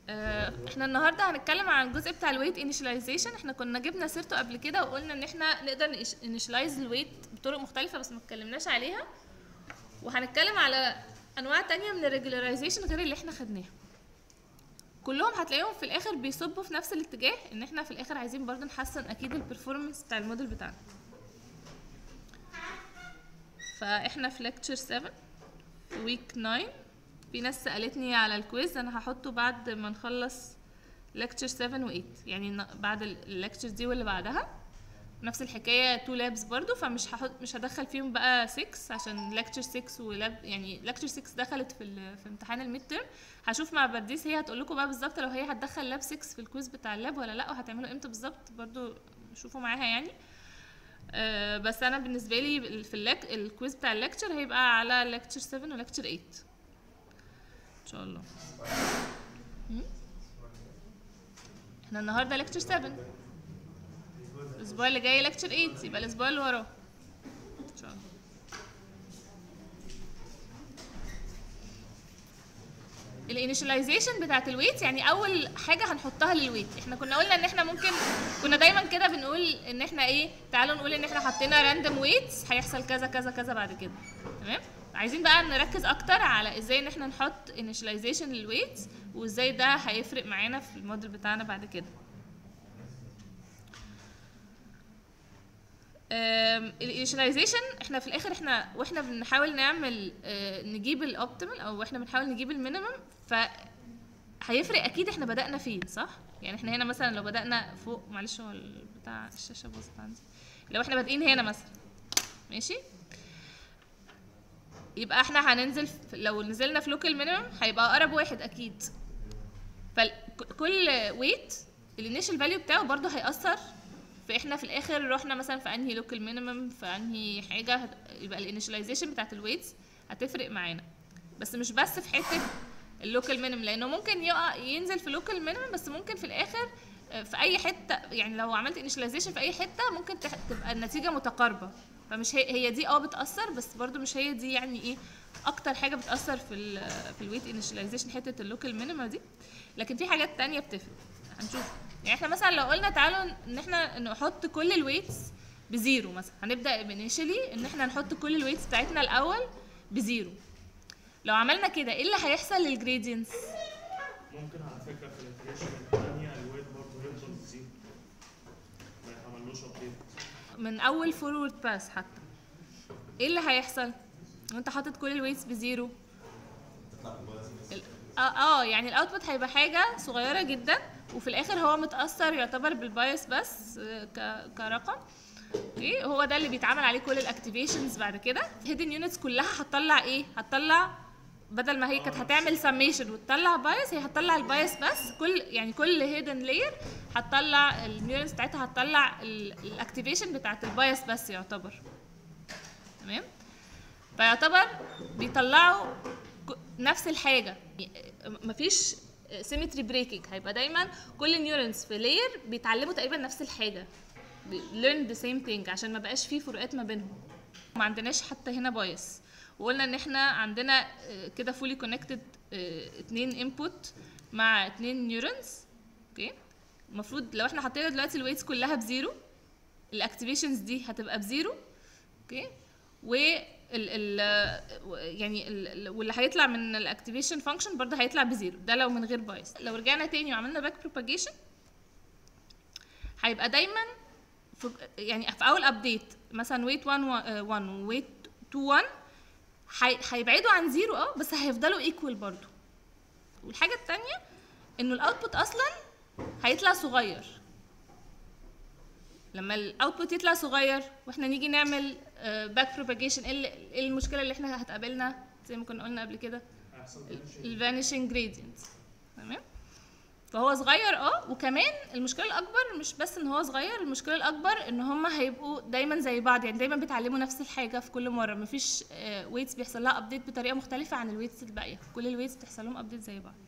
آه، احنا النهارده هنتكلم عن الجزء بتاع الويت انيشاليزيشن احنا كنا جبنا سيرته قبل كده وقلنا ان احنا نقدر انيشلايز الويت بطرق مختلفه بس ما اتكلمناش عليها وهنتكلم على انواع تانية من الريجولاريزيشن غير اللي احنا خدناها كلهم هتلاقيهم في الاخر بيصبوا في نفس الاتجاه ان احنا في الاخر عايزين برضه نحسن اكيد البرفورمانس بتاع الموديل بتاعنا فاحنا في ليكتشر 7 في ويك 9 في ناس سالتني على الكويز انا هحطه بعد ما نخلص ليكتشر 7 و 8 يعني ن- بعد الليكتشر دي واللي بعدها نفس الحكايه تو لابس برضو فمش هحط مش هدخل فيهم بقى 6 عشان ليكتشر 6 ولاب يعني ليكتشر 6 دخلت في ال- في امتحان الميد ترم هشوف مع برديس هي هتقول لكم بقى بالظبط لو هي هتدخل لاب 6 في الكويز بتاع اللاب ولا لا وهتعملوا امتى بالظبط برضو شوفوا معاها يعني آه، بس انا بالنسبه لي في اللك... الكويز بتاع الليكتشر هيبقى على ليكتشر 7 وليكتشر 8 ان شاء الله مم؟ احنا النهارده ليكتشر 7 الاسبوع اللي جاي ليكتشر 8 يبقى الاسبوع اللي وراه ان شاء الله الانيشاليزيشن بتاعت الويت يعني اول حاجه هنحطها للويت احنا كنا قلنا ان احنا ممكن كنا دايما كده بنقول ان احنا ايه تعالوا نقول ان احنا حطينا راندوم ويتس هيحصل كذا كذا كذا بعد كده تمام عايزين بقى نركز اكتر على ازاي ان احنا نحط انيشاليزيشن للويتس وازاي ده هيفرق معانا في الموديل بتاعنا بعد كده الانيشاليزيشن احنا في الاخر احنا واحنا بنحاول نعمل آه، نجيب الاوبتيمال او واحنا بنحاول نجيب المينيمم ف هيفرق اكيد احنا بدانا فين صح يعني احنا هنا مثلا لو بدانا فوق معلش هو ال- بتاع الشاشه باظت عندي لو احنا بادئين هنا مثلا ماشي يبقى احنا هننزل في لو نزلنا في لوكال مينيمم هيبقى اقرب واحد اكيد فكل ويت الانيشال فاليو بتاعه برضه هيأثر في احنا في الاخر رحنا مثلا في انهي لوكال مينيمم في انهي حاجه هت- يبقى الانيشاليزيشن بتاعت الويتس هتفرق معانا بس مش بس في حته اللوكال مينيمم لانه ممكن يقع ينزل في لوكال مينيمم بس ممكن في الاخر آه، في اي حته يعني لو عملت انيشاليزيشن في اي حته ممكن تح- تبقى النتيجه متقاربه فمش هي هي دي اه بتاثر بس برضو مش هي دي يعني ايه اكتر حاجه بتاثر في ال في الويت انيشاليزيشن حته اللوكال مينيمم دي لكن في حاجات تانية بتفرق هنشوف يعني احنا مثلا لو قلنا تعالوا ان احنا نحط كل الويتس بزيرو مثلا هنبدا انيشالي ان احنا نحط كل الويتس بتاعتنا الاول بزيرو لو عملنا كده ايه اللي هيحصل للجريدينتس ممكن على فكره في الانتجريشن الثانيه الويت برضه يفضل بزيرو ما يتعملوش ابديت من اول فورورد باس حتى ايه اللي هيحصل وانت حاطط كل الويتس بزيرو ال- اه اه يعني الاوتبوت هيبقى حاجه صغيره جدا وفي الاخر هو متاثر يعتبر بالبايس بس آه، ك- كرقم اوكي هو ده اللي بيتعمل عليه كل الاكتيفيشنز بعد كده هيدن يونتس كلها هتطلع ايه هتطلع بدل ما هي كانت هتعمل سميشن وتطلع بايس هي هتطلع البايس بس كل يعني كل هيدن لاير هتطلع النيورونز بتاعتها هتطلع الاكتيفيشن بتاعت البايس بس يعتبر تمام فيعتبر بيطلعوا ك- نفس الحاجه مفيش سيمتري بريكنج هيبقى دايما كل النيورونز في لاير بيتعلموا تقريبا نفس الحاجه learn the same thing عشان ما بقاش فيه فروقات ما بينهم ما عندناش حتى هنا بايس وقلنا ان احنا عندنا آه، كده فولي كونكتد اتنين انبوت مع اتنين نيورونز اوكي المفروض لو احنا حطينا دلوقتي الويتس كلها بزيرو الاكتيفيشنز دي هتبقى بزيرو اوكي و ال ال يعني ال واللي هيطلع من الاكتيفيشن فانكشن برضه هيطلع بزيرو ده لو من غير بايس لو رجعنا تاني وعملنا باك بروباجيشن هيبقى دايما في يعني في اول ابديت مثلا ويت 1 1 وويت 2 1 هي- هيبعدوا عن زيرو اه بس هيفضلوا ايكوال برضو والحاجه التانية انه الاوتبوت اصلا هيطلع صغير لما الاوتبوت يطلع صغير واحنا نيجي نعمل باك بروباجيشن ايه اللي- إيه المشكله اللي احنا هتقابلنا زي ما كنا قلنا قبل كده احسن الفانيشنج جريدينت تمام فهو صغير اه وكمان المشكله الاكبر مش بس ان هو صغير المشكله الاكبر ان هم هيبقوا دايما زي بعض يعني دايما بيتعلموا نفس الحاجه في كل مره مفيش ويتس بيحصل لها ابديت بطريقه مختلفه عن الويتس الباقيه كل الويتس بتحصل لهم ابديت زي بعض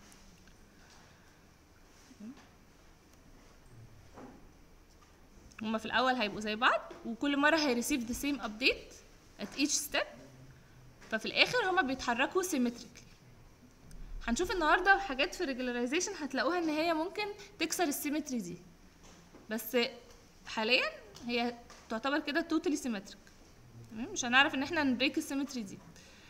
هما في الاول هيبقوا زي بعض وكل مره هيريسيف ذا سيم ابديت at each step ففي الاخر هما بيتحركوا symmetrically هنشوف النهارده حاجات في الريجولاريزيشن هتلاقوها ان هي ممكن تكسر السيمتري دي بس حاليا هي تعتبر كده توتالي سيمتريك تمام مش هنعرف ان احنا نبريك السيمتري دي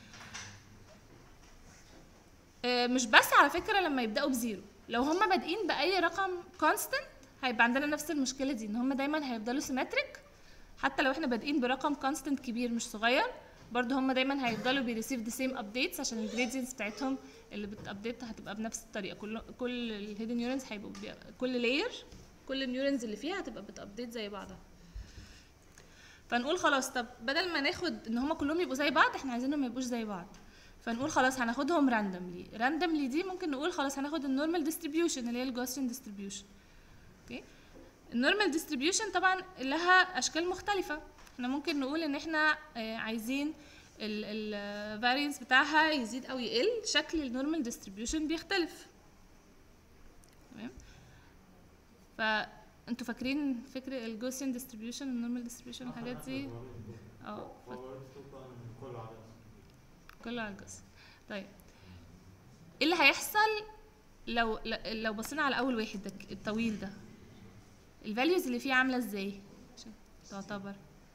آه، مش بس على فكره لما يبداوا بزيرو لو هم بادئين باي رقم كونستنت هيبقى عندنا نفس المشكله دي ان هم دايما هيفضلوا سيمتريك حتى لو احنا بادئين برقم كونستنت كبير مش صغير برضه هم دايما هيفضلوا بيريسيف ذا سيم ابديتس عشان الجريدينتس بتاعتهم اللي بتابديت هتبقى بنفس الطريقه كل كل الهيدن نيورونز هيبقوا بي... كل لاير كل النيورونز اللي فيها هتبقى بتابديت زي بعضها فنقول خلاص طب بدل ما ناخد ان هم كلهم يبقوا زي بعض احنا عايزينهم ما يبقوش زي بعض فنقول خلاص هناخدهم راندوملي راندوملي دي ممكن نقول خلاص هناخد النورمال ديستريبيوشن اللي هي الجوسيان ديستريبيوشن اوكي النورمال ديستريبيوشن طبعا لها اشكال مختلفه احنا ممكن نقول ان احنا آه، عايزين الفارينس بتاعها يزيد او يقل شكل النورمال ديستريبيوشن بيختلف تمام فانتوا فاكرين فكر الجوسيان ديستريبيوشن النورمال ديستريبيوشن الحاجات دي اه فاك- كله عادي كله على الجسم طيب ايه اللي هيحصل لو ل- لو بصينا على اول واحد ده الطويل ده الفاليوز اللي فيه عامله ازاي عشان تعتبر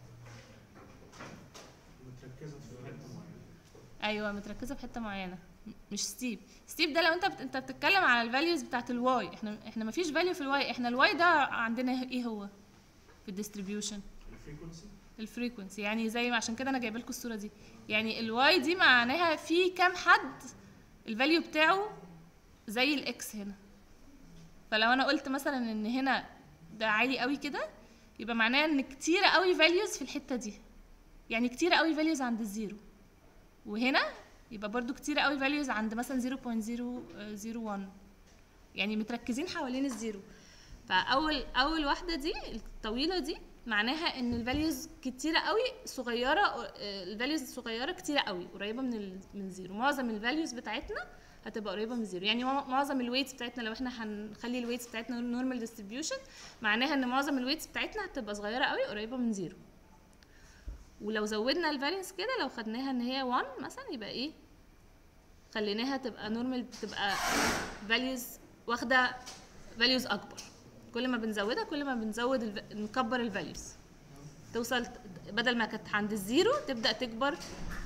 متركزه في حته معينه ايوه متركزه في حته معينه م- مش ستيب ستيب ده لو انت بت... انت بتتكلم على الفاليوز بتاعت الواي احنا احنا مفيش فاليو في الواي احنا الواي ده عندنا ايه هو في الديستريبيوشن الفريكونسي الفريكونسي يعني زي ما عشان كده انا جايبه لكم الصوره دي يعني الواي دي معناها في كام حد الفاليو بتاعه زي الاكس هنا فلو انا قلت مثلا ان هنا ده عالي قوي كده يبقى معناه ان كتير قوي فاليوز في الحته دي يعني كتير قوي فاليوز عند الزيرو وهنا يبقى برضو كتير قوي فاليوز عند مثلا 0.001 يعني متركزين حوالين الزيرو فاول اول واحده دي الطويله دي معناها ان الفاليوز كتيره قوي صغيره الفاليوز صغيره كتيره قوي قريبه من ال- من الزيرو معظم الفاليوز بتاعتنا هتبقى قريبه من الزيرو يعني مع- معظم الويتس بتاعتنا لو احنا هنخلي الويتس بتاعتنا نورمال ديستريبيوشن معناها ان معظم الويتس بتاعتنا هتبقى صغيره قوي قريبه من زيرو ولو زودنا الفارينس كده لو خدناها ان هي 1 مثلا يبقى ايه خليناها تبقى نورمال تبقى فاليوز واخده فاليوز اكبر كل ما بنزودها كل ما بنزود الف... نكبر الفاليوز توصل بدل ما كانت عند الزيرو تبدا تكبر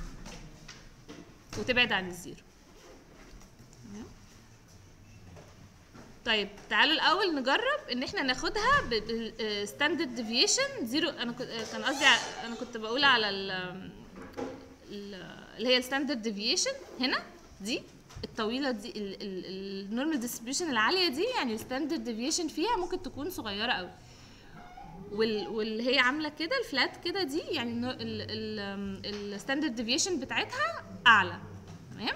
وتبعد عن الزيرو تمام؟ طيب تعالوا الاول نجرب ان احنا ناخدها بالستاندرد ديفيشن زيرو انا كنت كان قصدي ع- انا كنت بقول على ال ال- اللي هي الستاندرد ديفيشن هنا دي الطويله دي النورمال ديستريبيوشن العاليه دي يعني الستاندرد ديفيشن فيها ممكن تكون صغيره قوي وال واللي هي عامله كده الفلات كده دي يعني الستاندرد ديفيشن بتاعتها اعلى تمام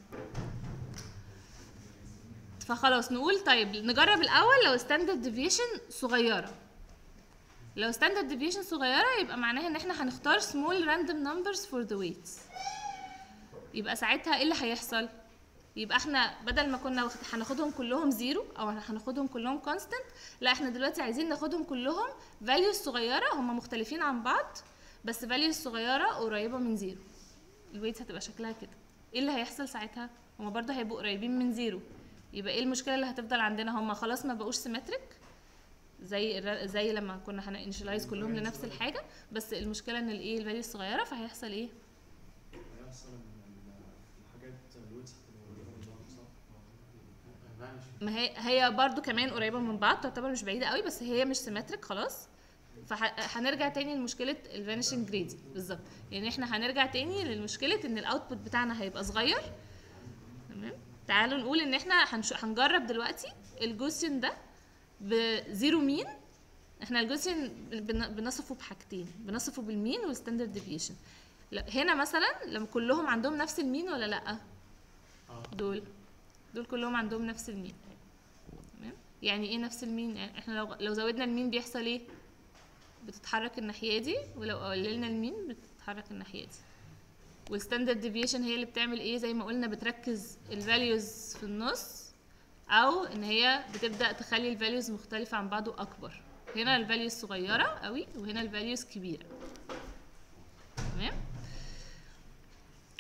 فخلاص نقول طيب نجرب الاول لو ستاندرد ديفيشن صغيره لو ستاندرد ديفيشن صغيره يبقى معناها ان احنا هنختار small random numbers for the weights يبقى ساعتها ايه اللي هيحصل يبقى احنا بدل ما كنا واخد- هناخدهم كلهم زيرو او هناخدهم كلهم كونستنت لا احنا دلوقتي عايزين ناخدهم كلهم فاليوز صغيره هم مختلفين عن بعض بس فاليوز صغيره قريبه من زيرو الويتس هتبقى شكلها كده ايه اللي هيحصل ساعتها هما برضه هيبقوا قريبين من زيرو يبقى ايه المشكله اللي هتفضل عندنا هما خلاص ما بقوش سيمتريك زي الر- زي لما كنا هنانشلايز كلهم لنفس الحاجه بس المشكله ان الايه الفاليو صغيره فهيحصل ايه هيحصل ان ال- الحاجات الويتس هتبقى قريبه من بعض صح؟ ما هي هي برضو كمان قريبه من بعض تعتبر مش بعيده قوي بس هي مش سيمتريك خلاص فهنرجع تاني لمشكله الفانيشنج جريدي بالظبط يعني احنا هنرجع تاني لمشكله ان الاوتبوت بتاعنا هيبقى صغير تمام تعالوا نقول ان احنا هنش... هنجرب دلوقتي الجوسين ده بزيرو مين احنا الجوسين بن... بنصفه بحاجتين بنصفه بالمين والستاندرد ديفيشن هنا مثلا لما كلهم عندهم نفس المين ولا لا اه دول دول كلهم عندهم نفس المين تمام يعني ايه نفس المين يعني احنا لو لو زودنا المين بيحصل ايه بتتحرك الناحيه دي ولو قللنا المين بتتحرك الناحيه دي والستاندرد ديفيشن هي اللي بتعمل ايه زي ما قلنا بتركز الفاليوز في النص او ان هي بتبدا تخلي الفاليوز مختلفه عن بعض واكبر هنا الفاليوز صغيره قوي وهنا الفاليوز كبيره تمام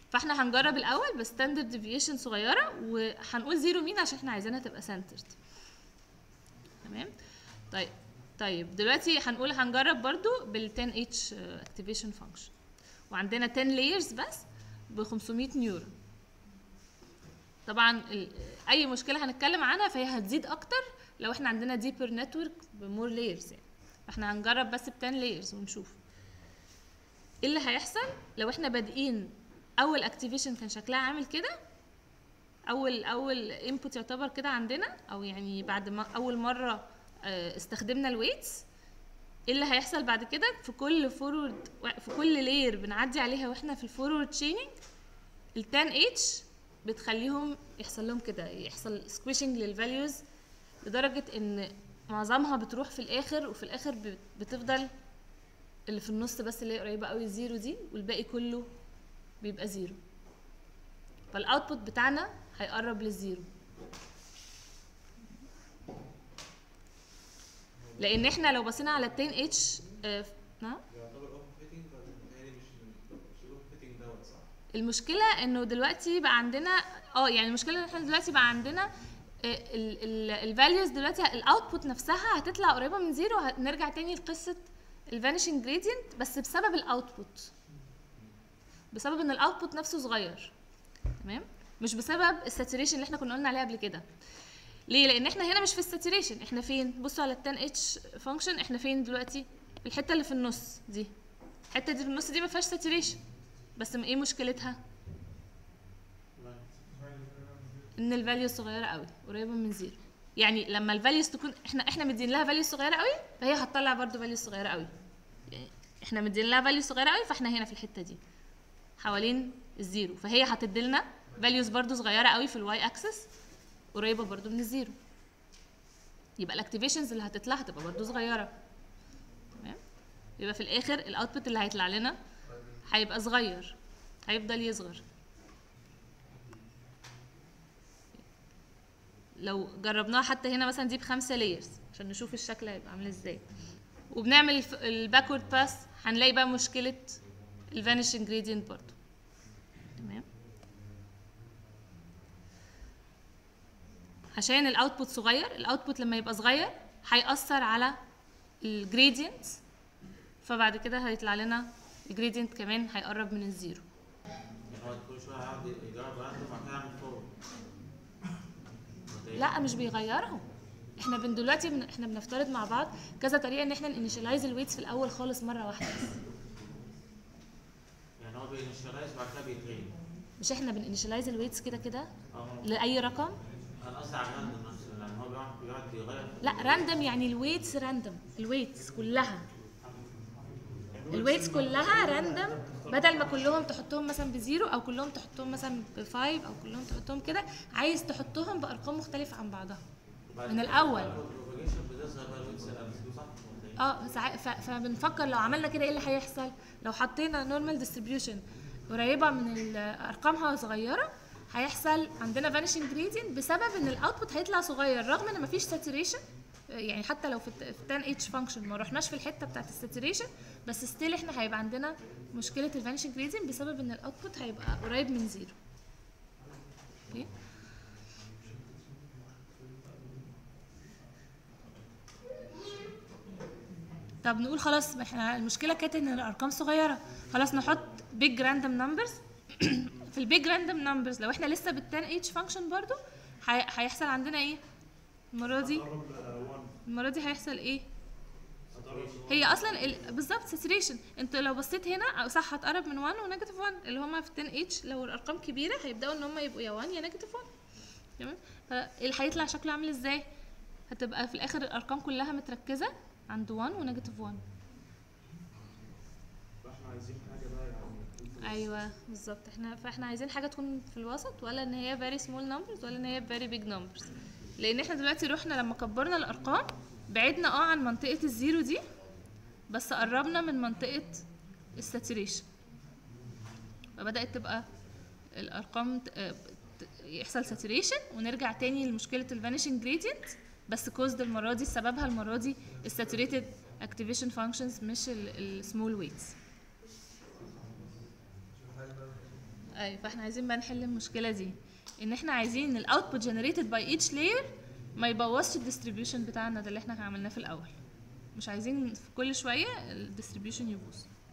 فاحنا هنجرب الاول بستاندرد ديفيشن صغيره وهنقول زيرو مين عشان احنا عايزينها تبقى سنترد تمام طيب طيب دلوقتي هنقول هنجرب برضو بال 10 اتش اكتيفيشن فانكشن وعندنا 10 لايرز بس ب 500 نيورون طبعا ال- اي مشكله هنتكلم عنها فهي هتزيد اكتر لو احنا عندنا ديبر نتورك بمور لايرز يعني فاحنا هنجرب بس ب 10 لايرز ونشوف ايه اللي هيحصل لو احنا بادئين اول اكتيفيشن كان شكلها عامل كده اول اول انبوت يعتبر كده عندنا او يعني بعد ما اول مره آه، استخدمنا الويتس ايه اللي هيحصل بعد كده في كل فورورد في كل لاير بنعدي عليها واحنا في الفورورد تشيننج ال 10 اتش بتخليهم يحصل لهم كده يحصل سكويشنج للفاليوز لدرجه ان معظمها بتروح في الاخر وفي الاخر بت- بتفضل اللي في النص بس اللي هي قريبه قوي الزيرو دي والباقي كله بيبقى زيرو فالاوتبوت بتاعنا هيقرب للزيرو لان احنا لو بصينا على 10 اتش نعم يعتبر اوبن فيتنج يعني مش مش الاوبن فيتنج دوت صح؟ المشكله انه دلوقتي بقى عندنا اه يعني المشكله ان احنا دلوقتي بقى عندنا الفاليوز دلوقتي الاوتبوت نفسها هتطلع قريبه من زيرو هنرجع تاني لقصه الفانيشنج جريدينت بس بسبب الاوتبوت بسبب ان الاوتبوت نفسه صغير تمام مش بسبب الساتوريشن اللي احنا كنا قلنا عليها قبل كده ليه لان احنا هنا مش في الساتوريشن احنا فين بصوا على ال 10 اتش فانكشن احنا فين دلوقتي الحته اللي في النص دي الحته دي في النص دي ما فيهاش ساتوريشن بس م- ايه مشكلتها ان الفاليو صغيره قوي قريبه من زيرو يعني لما الفاليوز تكون احنا احنا مدين لها فاليو صغيره قوي فهي هتطلع برضو فاليو صغيره قوي يعني احنا مدين لها فاليو صغيره قوي فاحنا هنا في الحته دي حوالين الزيرو فهي هتدي لنا فاليوز برضو صغيره قوي في الواي اكسس قريبه برضو من الزيرو يبقى الاكتيفيشنز اللي هتطلع هتبقى برضو صغيره تمام يبقى في الاخر الاوتبوت اللي هيطلع لنا هيبقى صغير هيفضل يصغر لو جربناها حتى هنا مثلا دي بخمسة لايرز عشان نشوف الشكل هيبقى عامل ازاي وبنعمل الباكورد باس هنلاقي بقى مشكلة الفانيشنج جريدينت برضو تمام عشان الاوتبوت صغير الاوتبوت لما يبقى صغير هيأثر على الجريدينت فبعد كده هيطلع لنا الجريدينت كمان هيقرب من الزيرو يعني هو كل شويه هيقعد يجرب عنده وبعد كده يعمل فور لا مش بيغيرهم احنا بن دلوقتي بن... احنا بنفترض مع بعض كذا طريقه ان احنا نانيشلايز الويتس في الاول خالص مره واحده بس يعني هو بينشرايز وبعد كده بيترين مش احنا بنانيشلايز الويتس كده كده اه لاي رقم انا قصدي على الراندوم نفسه يعني هو بيقعد بيقعد يغير لا راندوم يعني الويتس راندوم الويتس كلها الويتس كلها راندوم بدل ما كلهم تحطهم مثلا بزيرو او كلهم تحطهم مثلا بفايف او كلهم تحطهم كده عايز تحطهم بارقام مختلفه عن بعضها وبعد من كده الأول. البروباجيشن بتظهر بقى الويتس الامثله صح ولا ايه؟ اه ساع- ف- فبنفكر لو عملنا كده ايه اللي هيحصل لو حطينا نورمال ديستريبيوشن قريبه من ال- ارقامها صغيره هيحصل عندنا فانيشنج جريدينت بسبب ان الاوتبوت هيطلع صغير رغم ان مفيش ساتوريشن يعني حتى لو في الت- في 10 اتش فانكشن ما رحناش في الحته بتاعت الساتوريشن بس ستيل احنا هيبقى عندنا مشكله الفانيشنج جريدينت بسبب ان الاوتبوت هيبقى قريب من زيرو اوكي طب نقول خلاص ما احنا المشكله كانت ان الارقام صغيره خلاص نحط بيج راندوم نمبرز في البيج راندوم نمبرز لو احنا لسه بال 10 اتش فانكشن برضو هي- هيحصل عندنا ايه المره دي قرب 1 المره دي هيحصل ايه هتقرب هي اصلا ال- بالظبط ساتوريشن انت لو بصيت هنا أو صح هتقرب من 1 ونيجاتيف 1 اللي هما في 10 اتش لو الارقام كبيره هيبداوا ان هما يبقوا يا 1 يا نيجاتيف 1 تمام فاللي هيطلع شكله عامل ازاي هتبقى في الاخر الارقام كلها متركزه عند 1 ونيجاتيف 1 فاحنا عايزين حاجه بقى يعني ايوه بالظبط احنا فاحنا عايزين حاجه تكون في الوسط ولا ان هي very small numbers ولا ان هي very big numbers لان احنا دلوقتي رحنا لما كبرنا الارقام بعدنا اه عن منطقه الزيرو دي بس قربنا من منطقه الساتوريشن فبدات تبقى الارقام ت- آه، ت- يحصل ساتوريشن ونرجع تاني لمشكله الفانيشنج جريدينت بس كوزد المره دي سببها المره دي الساتوريتد اكتيفيشن فانكشنز مش السمول ويتس ايوه فاحنا عايزين بقى نحل المشكله دي ان احنا عايزين الاوتبوت جنريتد باي ايتش لاير ما يبوظش الديستريبيوشن بتاعنا ده اللي احنا عملناه في الاول مش عايزين في كل شويه الديستريبيوشن يبوظ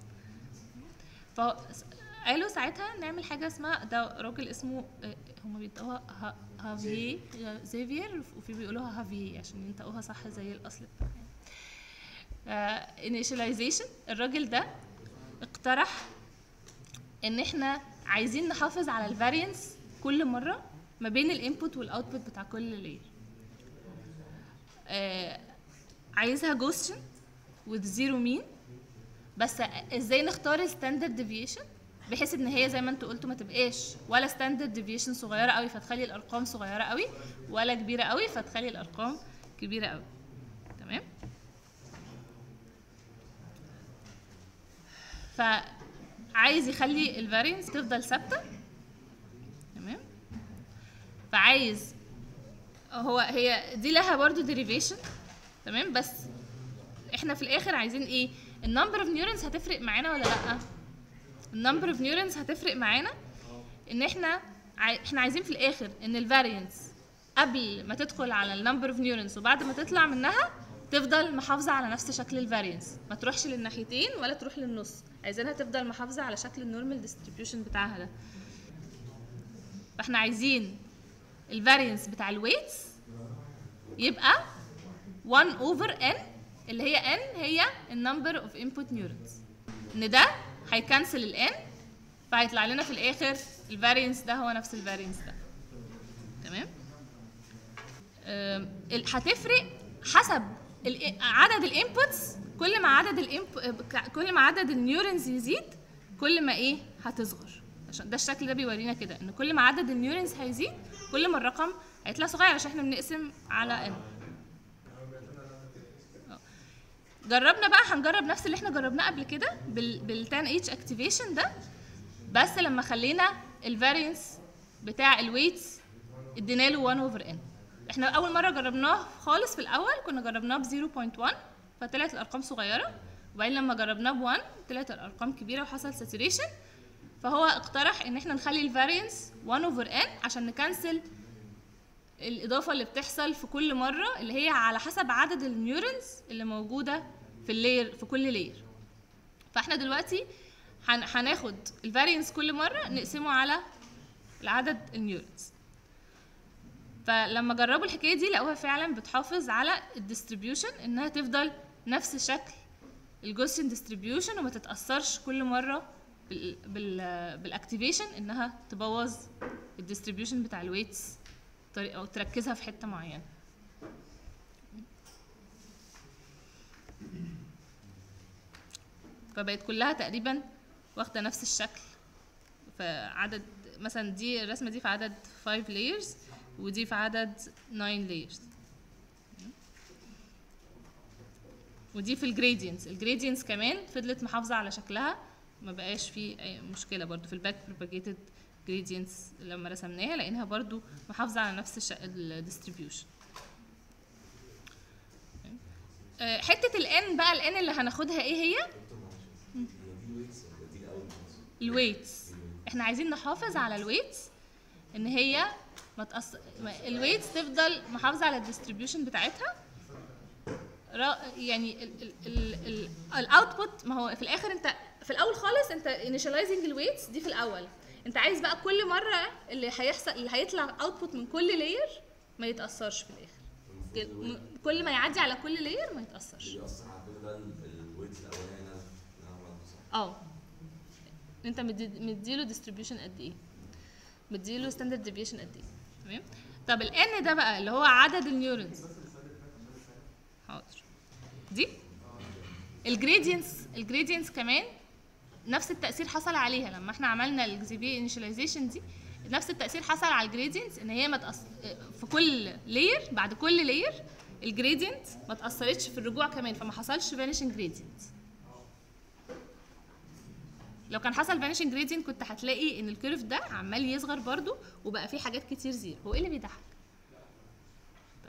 فقالوا ساعتها نعمل حاجه اسمها ده راجل اسمه آه، هما بينطقوها ها- هافيه زيفير وفي بيقولوها هافيه عشان ينطقوها صح زي الاصل بتاعها initialization الراجل ده اقترح ان احنا عايزين نحافظ على الفارينس كل مره ما بين الانبوت والاوتبوت بتاع كل لاير آه عايزها جوستشن with زيرو مين بس ازاي نختار الستاندرد ديفيشن بحيث ان هي زي ما انتوا قلتوا ما تبقاش ولا ستاندرد ديفيشن صغيره قوي فتخلي الارقام صغيره قوي ولا كبيره قوي فتخلي الارقام كبيره قوي تمام فعايز يخلي الفارينس تفضل ثابته تمام فعايز هو هي دي لها برضو ديريفيشن تمام بس احنا في الاخر عايزين ايه النمبر اوف نيورونز هتفرق معانا ولا لا النمبر اوف نيورونز هتفرق معانا ان احنا عاي... احنا عايزين في الاخر ان الفارينس قبل ما تدخل على النمبر اوف نيورونز وبعد ما تطلع منها تفضل محافظه على نفس شكل الفارينس ما تروحش للناحيتين ولا تروح للنص عايزينها تفضل محافظه على شكل النورمال ديستريبيوشن بتاعها ده فاحنا عايزين الفارينس بتاع الويتس يبقى 1 over n اللي هي n هي النمبر اوف input neurons ان ده هيكنسل ال n فهيطلع لنا في الاخر الفارينس ده هو نفس الفارينس ده تمام أم، ال- هتفرق حسب ال- عدد الانبوتس كل ما عدد الانب كل ما عدد النيورونز يزيد كل ما ايه هتصغر عشان ده الشكل ده بيورينا كده ان كل ما عدد النيورونز هيزيد كل ما الرقم هيطلع صغير عشان احنا بنقسم على n آه. جربنا بقى هنجرب نفس اللي احنا جربناه قبل كده بال بال 10 اتش اكتيفيشن ده بس لما خلينا الفارينس بتاع الويتس ادينا له 1 اوفر ان احنا اول مره جربناه خالص في الاول كنا جربناه ب 0.1 فطلعت الارقام صغيره وبعدين لما جربناه ب 1 طلعت الارقام كبيره وحصل ساتوريشن فهو اقترح ان احنا نخلي الفارينس 1 اوفر ان عشان نكنسل الاضافه اللي بتحصل في كل مره اللي هي على حسب عدد النيورونز اللي موجوده في اللاير في كل لاير فاحنا دلوقتي هن- هناخد الفارينس كل مره نقسمه على العدد النيورونز فلما جربوا الحكايه دي لقوها فعلا بتحافظ على الديستريبيوشن انها تفضل نفس شكل الجوسن ديستريبيوشن وما تتاثرش كل مره بال بال بالاكتيفيشن انها تبوظ الديستريبيوشن بتاع الويتس طريقه او تركزها في حته معينه فبقت كلها تقريبا واخده نفس الشكل فعدد مثلا دي الرسمه دي في عدد 5 layers ودي في عدد 9 layers ودي في الجريدينتس الجريدينتس كمان فضلت محافظه على شكلها ما بقاش في اي مشكله برضو في الباك propagated جريدينتس لما رسمناها لقيناها برضو محافظه على نفس الديستريبيوشن حته الان بقى الان اللي هناخدها ايه هي الويتس احنا عايزين نحافظ على الويتس ان هي ما تأثر الويتس تفضل محافظه على الديستريبيوشن بتاعتها را- يعني الاوتبوت ما هو في الاخر انت في الاول خالص انت initializing الويتس دي في الاول انت عايز بقى كل مره اللي هيحصل اللي هيطلع اوتبوت من كل لاير ما يتاثرش في الاخر م- كل ما يعدي على كل لاير ما يتاثرش اللي بيأثر على كل ده الويت الاولاني اللي انا اللي انا عملته صح اه انت مدي- مديله ديستريبيوشن قد ايه مديله ستاندرد ديفيشن قد ايه تمام طب الان ده بقى اللي هو عدد النيورونز حاضر دي الجريدينتس الجريدينتس كمان نفس التاثير حصل عليها لما احنا عملنا الزيبي انيشاليزيشن دي نفس التاثير حصل على الجريدينتس ان هي ما تأث... في كل لاير بعد كل لاير الجريدينت ما تاثرتش في الرجوع كمان فما حصلش فانيشنج جريدينت لو كان حصل فانيشنج جريدينت كنت هتلاقي ان الكيرف ده عمال يصغر برضو وبقى فيه حاجات كتير زيرو هو ايه اللي بيضحك طيب.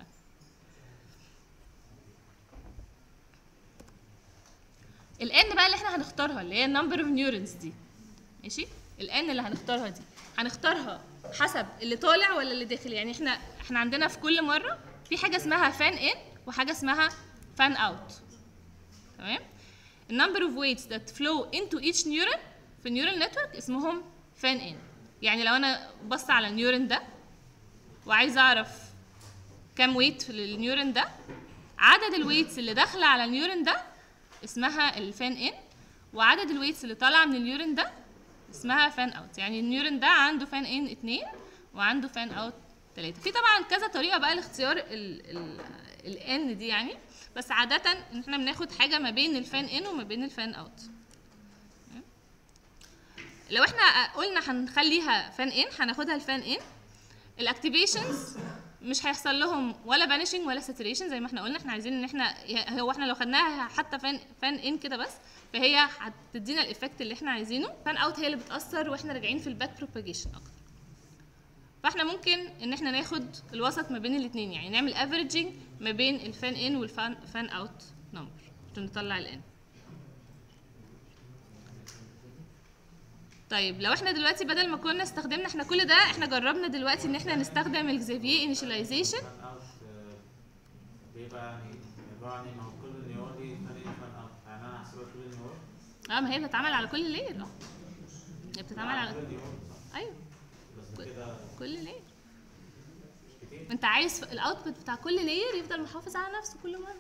الان بقى اللي احنا هنختارها اللي هي النمبر اوف نيورونز دي ماشي الان اللي هنختارها دي هنختارها حسب اللي طالع ولا اللي داخل يعني احنا احنا عندنا في كل مره في حاجه اسمها فان ان وحاجه اسمها فان اوت تمام النمبر اوف ويتس that flow into each neuron في النيورال نتورك اسمهم فان ان يعني لو انا بص على النيورون ده وعايز اعرف كام ويت للنيورون ده عدد الويتس اللي داخله على النيورون ده اسمها الفان ان وعدد الويتس اللي طالعه من النيورون ده اسمها فان اوت يعني النيورون ده عنده فان ان اتنين وعنده فان اوت تلاتة في طبعا كذا طريقه بقى لاختيار الان دي يعني بس عاده ان احنا بناخد حاجه ما بين الفان ان وما بين الفان اوت لو احنا قلنا هنخليها فان ان هناخدها الفان ان الاكتيفيشنز مش هيحصل لهم ولا بانشنج ولا ساتوريشن زي ما احنا قلنا احنا عايزين ان احنا هو احنا لو خدناها حتى فان فان ان كده بس فهي هتدينا الايفكت اللي احنا عايزينه فان اوت هي اللي بتاثر واحنا راجعين في الباك بروباجيشن اكتر فاحنا ممكن ان احنا ناخد الوسط ما بين الاثنين يعني نعمل افريجنج ما بين الفان ان والفان فان اوت نمبر عشان نطلع الان طيب لو احنا دلوقتي بدل ما كنا استخدمنا احنا كل ده احنا جربنا دلوقتي ان احنا نستخدم الزافيه انيشاليزيشن فان اوت بيبقى يعني بيبقى يعني ما هو كل نيور ليه فريق فان اوت يعني انا هحسبها كل نيور اه ما هي بتتعمل على كل لير اه هي بتتعمل على كل نيور صح ايوه بس كده كل لير مش كتير انت عايز الاوتبوت بتاع كل لير يفضل محافظ على نفسه كل مره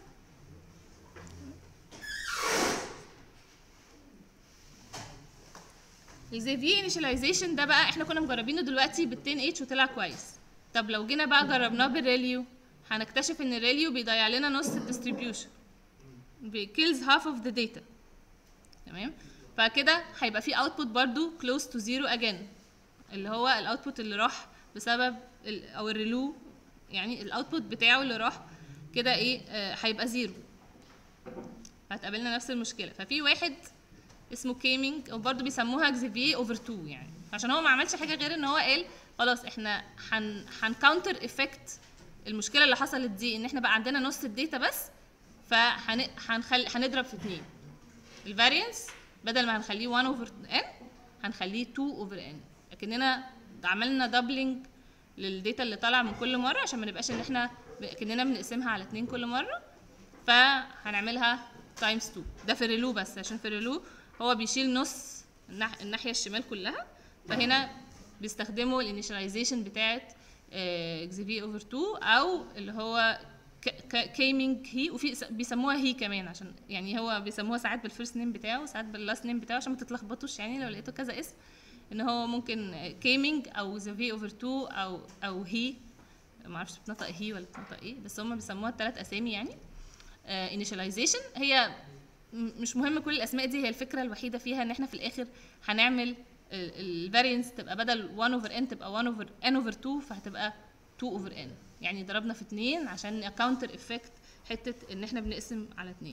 الزافيه انيشاليزيشن ده بقى احنا كنا مجربينه دلوقتي بال 10 اتش وطلع كويس طب لو جينا بقى جربناه بالريليو هنكتشف ان الريليو بيضيع لنا نص الديستريبيوشن بيكيلز هاف اوف ذا داتا تمام فكده هيبقى في اوتبوت برضو close to zero again اللي هو الاوتبوت اللي راح بسبب ال او الريلو يعني الاوتبوت بتاعه اللي راح كده ايه آه، هيبقى زيرو هتقابلنا نفس المشكله ففي واحد اسمه كيمينج او برضه بيسموها اكزيفيه اوفر 2 يعني عشان هو ما عملش حاجه غير ان هو قال خلاص احنا هن هنكاونتر افكت المشكله اللي حصلت دي ان احنا بقى عندنا نص الداتا بس فهنخل هنضرب في اتنين الفارينس بدل ما هنخليه 1 اوفر ان هنخليه 2 اوفر ان لكننا عملنا دبلنج للداتا اللي طالعه من كل مره عشان ما نبقاش ان احنا ب- كاننا بنقسمها على اتنين كل مره فهنعملها تايمز 2 ده في الريلو بس عشان في الريلو هو بيشيل نص الناح- الناحيه الشمال كلها فهنا بيستخدموا الانيشاليزيشن بتاعت اكزيفي اوفر 2 او اللي هو كيمينج هي وفي س- بيسموها هي كمان عشان يعني هو بيسموها ساعات بالفيرست نيم بتاعه وساعات باللاست نيم بتاعه عشان ما تتلخبطوش يعني لو لقيتوا كذا اسم ان هو ممكن كيمينج او زافي اوفر 2 او او هي ما اعرفش بتنطق هي ولا بتنطق ايه بس هم بيسموها الثلاث اسامي يعني انيشاليزيشن هي م- مش مهم كل الاسماء دي هي الفكره الوحيده فيها ان احنا في الاخر هنعمل الفارينس تبقى بدل 1 اوفر ان تبقى 1 اوفر ان اوفر 2 فهتبقى 2 اوفر ان يعني ضربنا في 2 عشان اكاونتر افكت حته ان احنا بنقسم على 2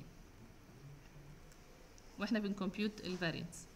واحنا بنكمبيوت الفارينس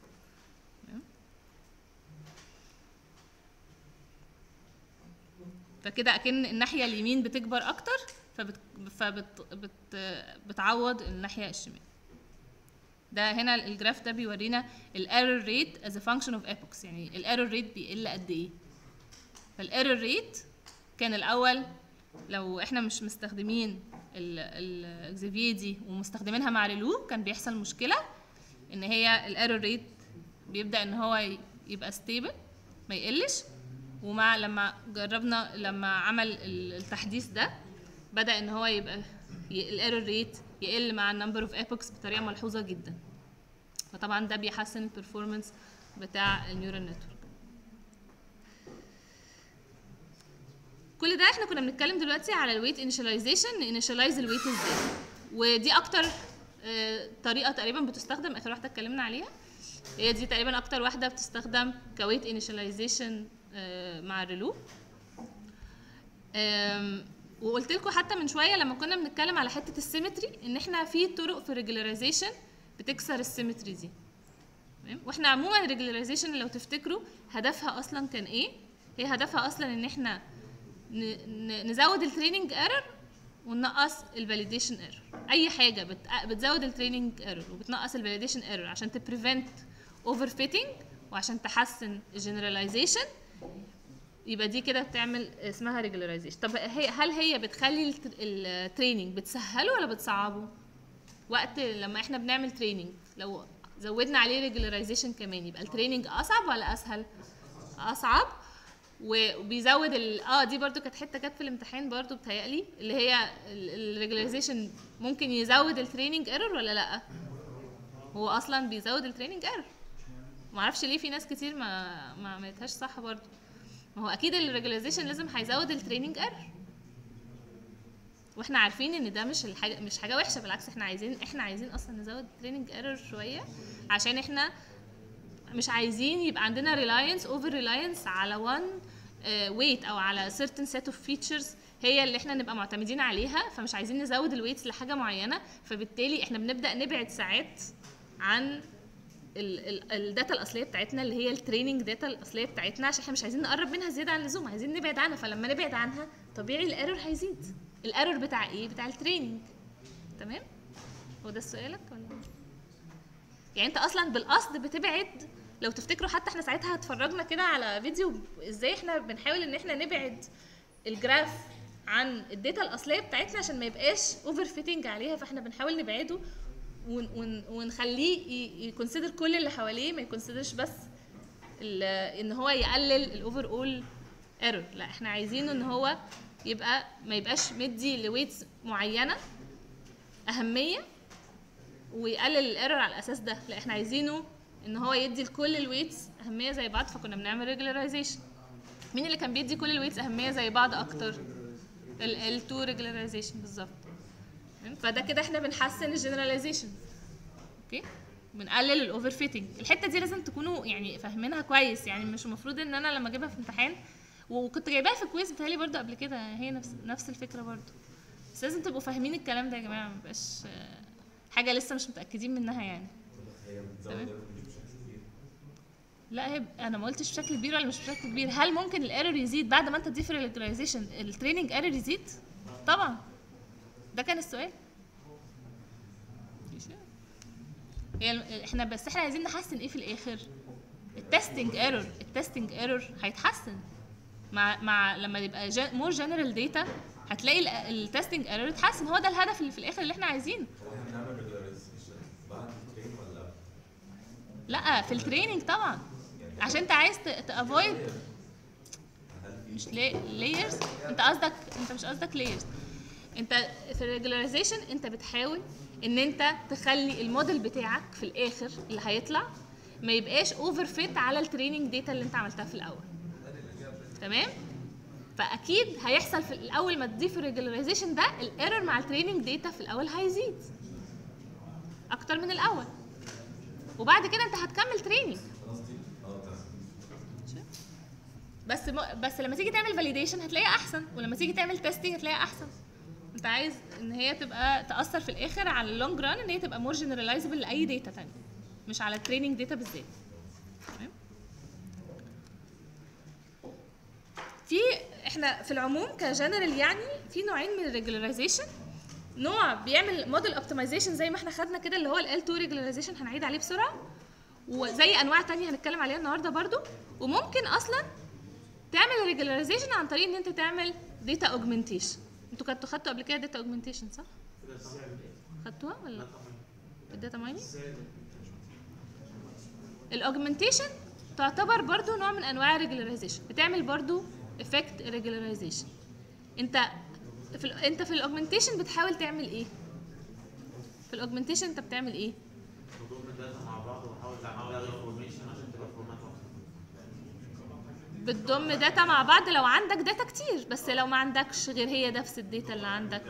فكده اكن الناحيه اليمين بتكبر اكتر فبت فبت بت بتعوض الناحيه الشمال ده هنا الجراف ده بيورينا الايرور ريت از ا فانكشن اوف epochs يعني الايرور ريت بيقل قد ايه فالايرور ريت كان الاول لو احنا مش مستخدمين الاكزيفيه دي ومستخدمينها مع ريلو كان بيحصل مشكله ان هي الايرور ريت بيبدا ان هو ي- يبقى ستيبل ما يقلش ومع لما جربنا لما عمل ال- التحديث ده بدا ان هو يبقى الايرور ريت يقل مع النمبر اوف ايبوكس بطريقه ملحوظه جدا فطبعا ده بيحسن البرفورمانس بتاع النيورال نتورك كل ده احنا كنا بنتكلم دلوقتي على الويت انيشاليزيشن انيشاليز الويت ازاي ودي اكتر آه، طريقه تقريبا بتستخدم اخر واحده اتكلمنا عليها هي دي تقريبا اكتر واحده بتستخدم كويت انيشاليزيشن مع الريلو أم، وقلت لكم حتى من شويه لما كنا بنتكلم على حته السيمتري ان احنا في طرق في الريجولاريزيشن بتكسر السيمتري دي تمام واحنا عموما الريجولاريزيشن لو تفتكروا هدفها اصلا كان ايه هي هدفها اصلا ان احنا ن- ن- نزود التريننج ايرور وننقص الفاليديشن ايرور اي حاجه بت- بتزود التريننج ايرور وبتنقص الفاليديشن ايرور عشان تبريفنت اوفر فيتنج وعشان تحسن الجنراليزيشن يبقى دي كده بتعمل اسمها ريجولاريزيشن طب هي هل هي بتخلي التريننج بتسهله ولا بتصعبه وقت لما احنا بنعمل تريننج لو زودنا عليه ريجولاريزيشن كمان يبقى التريننج اصعب ولا اسهل اصعب و- وبيزود ال... اه دي برضو كانت حته كانت في الامتحان برضو بتهيألي اللي هي الريجولاريزيشن ممكن يزود التريننج ايرور ولا لا هو اصلا بيزود التريننج ايرور معرفش ليه في ناس كتير ما ما عملتهاش صح برضو ما هو اكيد الريجولاريزيشن لازم هيزود التريننج ايرور واحنا عارفين ان ده مش الحاجه مش حاجه وحشه بالعكس احنا عايزين احنا عايزين اصلا نزود التريننج ايرور شويه عشان احنا مش عايزين يبقى عندنا reliance over reliance على one uh, weight او على certain set of features هي اللي احنا نبقى معتمدين عليها فمش عايزين نزود الويتس لحاجه معينه فبالتالي احنا بنبدا نبعد ساعات عن الداتا الاصليه بتاعتنا اللي هي التريننج داتا الاصليه بتاعتنا عشان احنا مش عايزين نقرب منها زياده عن اللزوم عايزين نبعد عنها فلما نبعد عنها طبيعي الايرور هيزيد الايرور بتاع ايه بتاع التريننج تمام هو ده سؤالك ولا يعني انت اصلا بالقصد بتبعد لو تفتكروا حتى احنا ساعتها اتفرجنا كده على فيديو ازاي احنا بنحاول ان احنا نبعد الجراف عن الداتا الاصليه بتاعتنا عشان ما يبقاش اوفر فيتنج عليها فاحنا بنحاول نبعده ون ون ونخليه يكونسيدر كل اللي حواليه ما يكونسيدرش بس ال- ان هو يقلل الاوفر اول ايرور لا احنا عايزينه ان هو يبقى ما يبقاش مدي لويتس معينه اهميه ويقلل الايرور على الاساس ده لا احنا عايزينه ان هو يدي لكل الويتس اهميه زي بعض فكنا بنعمل ريجولاريزيشن مين اللي كان بيدي كل الويتس اهميه زي بعض اكتر ال L2 ريجولاريزيشن بالظبط تمام؟ فده كده احنا بنحسن الجنراليزيشن اوكي بنقلل الاوفر فيتنج الحته دي لازم تكونوا يعني فاهمينها كويس يعني مش المفروض ان انا لما اجيبها في امتحان وكنت جايباها في كويز بتهيألي برضو قبل كده هي نفس نفس الفكره برضو بس لازم تبقوا فاهمين الكلام ده يا جماعه مبقاش آه، حاجه لسه مش متاكدين منها يعني هي بتزود تمام. الايرور دي بشكل كبير لا هي انا ما قلتش بشكل كبير ولا مش بشكل كبير هل ممكن الايرور يزيد بعد ما انت تضيف الريجولاريزيشن التريننج ايرور يزيد طبعا ده كان السؤال هي ال- احنا بس احنا عايزين نحسن ايه في الاخر التستنج ايرور التستنج ايرور هيتحسن مع مع لما يبقى مور جنرال داتا هتلاقي التستنج ايرور يتحسن هو ده الهدف اللي في الاخر اللي احنا عايزينه هو احنا بنعمل ريجولاريزيشن بعد الترين ولا لا في التريننج طبعا عشان انت عايز تافويد هل في مش لايرز انت قصدك انت مش قصدك لايرز انت في الريجولاريزيشن انت بتحاول ان انت تخلي الموديل بتاعك في الاخر اللي هيطلع ما يبقاش اوفر فيت على التريننج داتا اللي انت عملتها في الاول تمام فاكيد هيحصل في الاول ما تضيف الريجولاريزيشن ده الايرور مع التريننج داتا في الاول هيزيد اكتر من الاول وبعد كده انت هتكمل تريننج قصدي اه تمام بس م... بس لما تيجي تعمل فاليديشن هتلاقيها احسن ولما تيجي تعمل تيستنج هتلاقيها احسن انت عايز ان هي تبقى تاثر في الاخر على اللونج ران ان هي تبقى مور جنرالايزبل لاي داتا تانية مش على التريننج داتا بالذات تمام في احنا في العموم كجنرال يعني في نوعين من الريجولاريزيشن نوع بيعمل موديل اوبتمايزيشن زي ما احنا خدنا كده اللي هو ال L2 ريجولاريزيشن هنعيد عليه بسرعه وزي انواع تانية هنتكلم عليها النهارده برضو وممكن اصلا تعمل ريجولاريزيشن عن طريق ان انت تعمل داتا اوجمنتيشن انتوا كنتوا خدتوا قبل كده داتا اوجمنتيشن صح خدتوها ولا لا الداتا مايننج الاوجمنتيشن تعتبر برضو نوع من انواع الريجولاريزيشن بتعمل برضو افكت ريجولاريزيشن انت في ال انت في الاوجمنتيشن بتحاول تعمل ايه في الاوجمنتيشن انت بتعمل ايه بضم الداتا مع بعض واحاول احاول الغي انفورميشن عشان تبقى فورمات واحده بتضم داتا مع بعض لو عندك داتا كتير بس لو ما عندكش غير هي نفس الداتا اللي عندك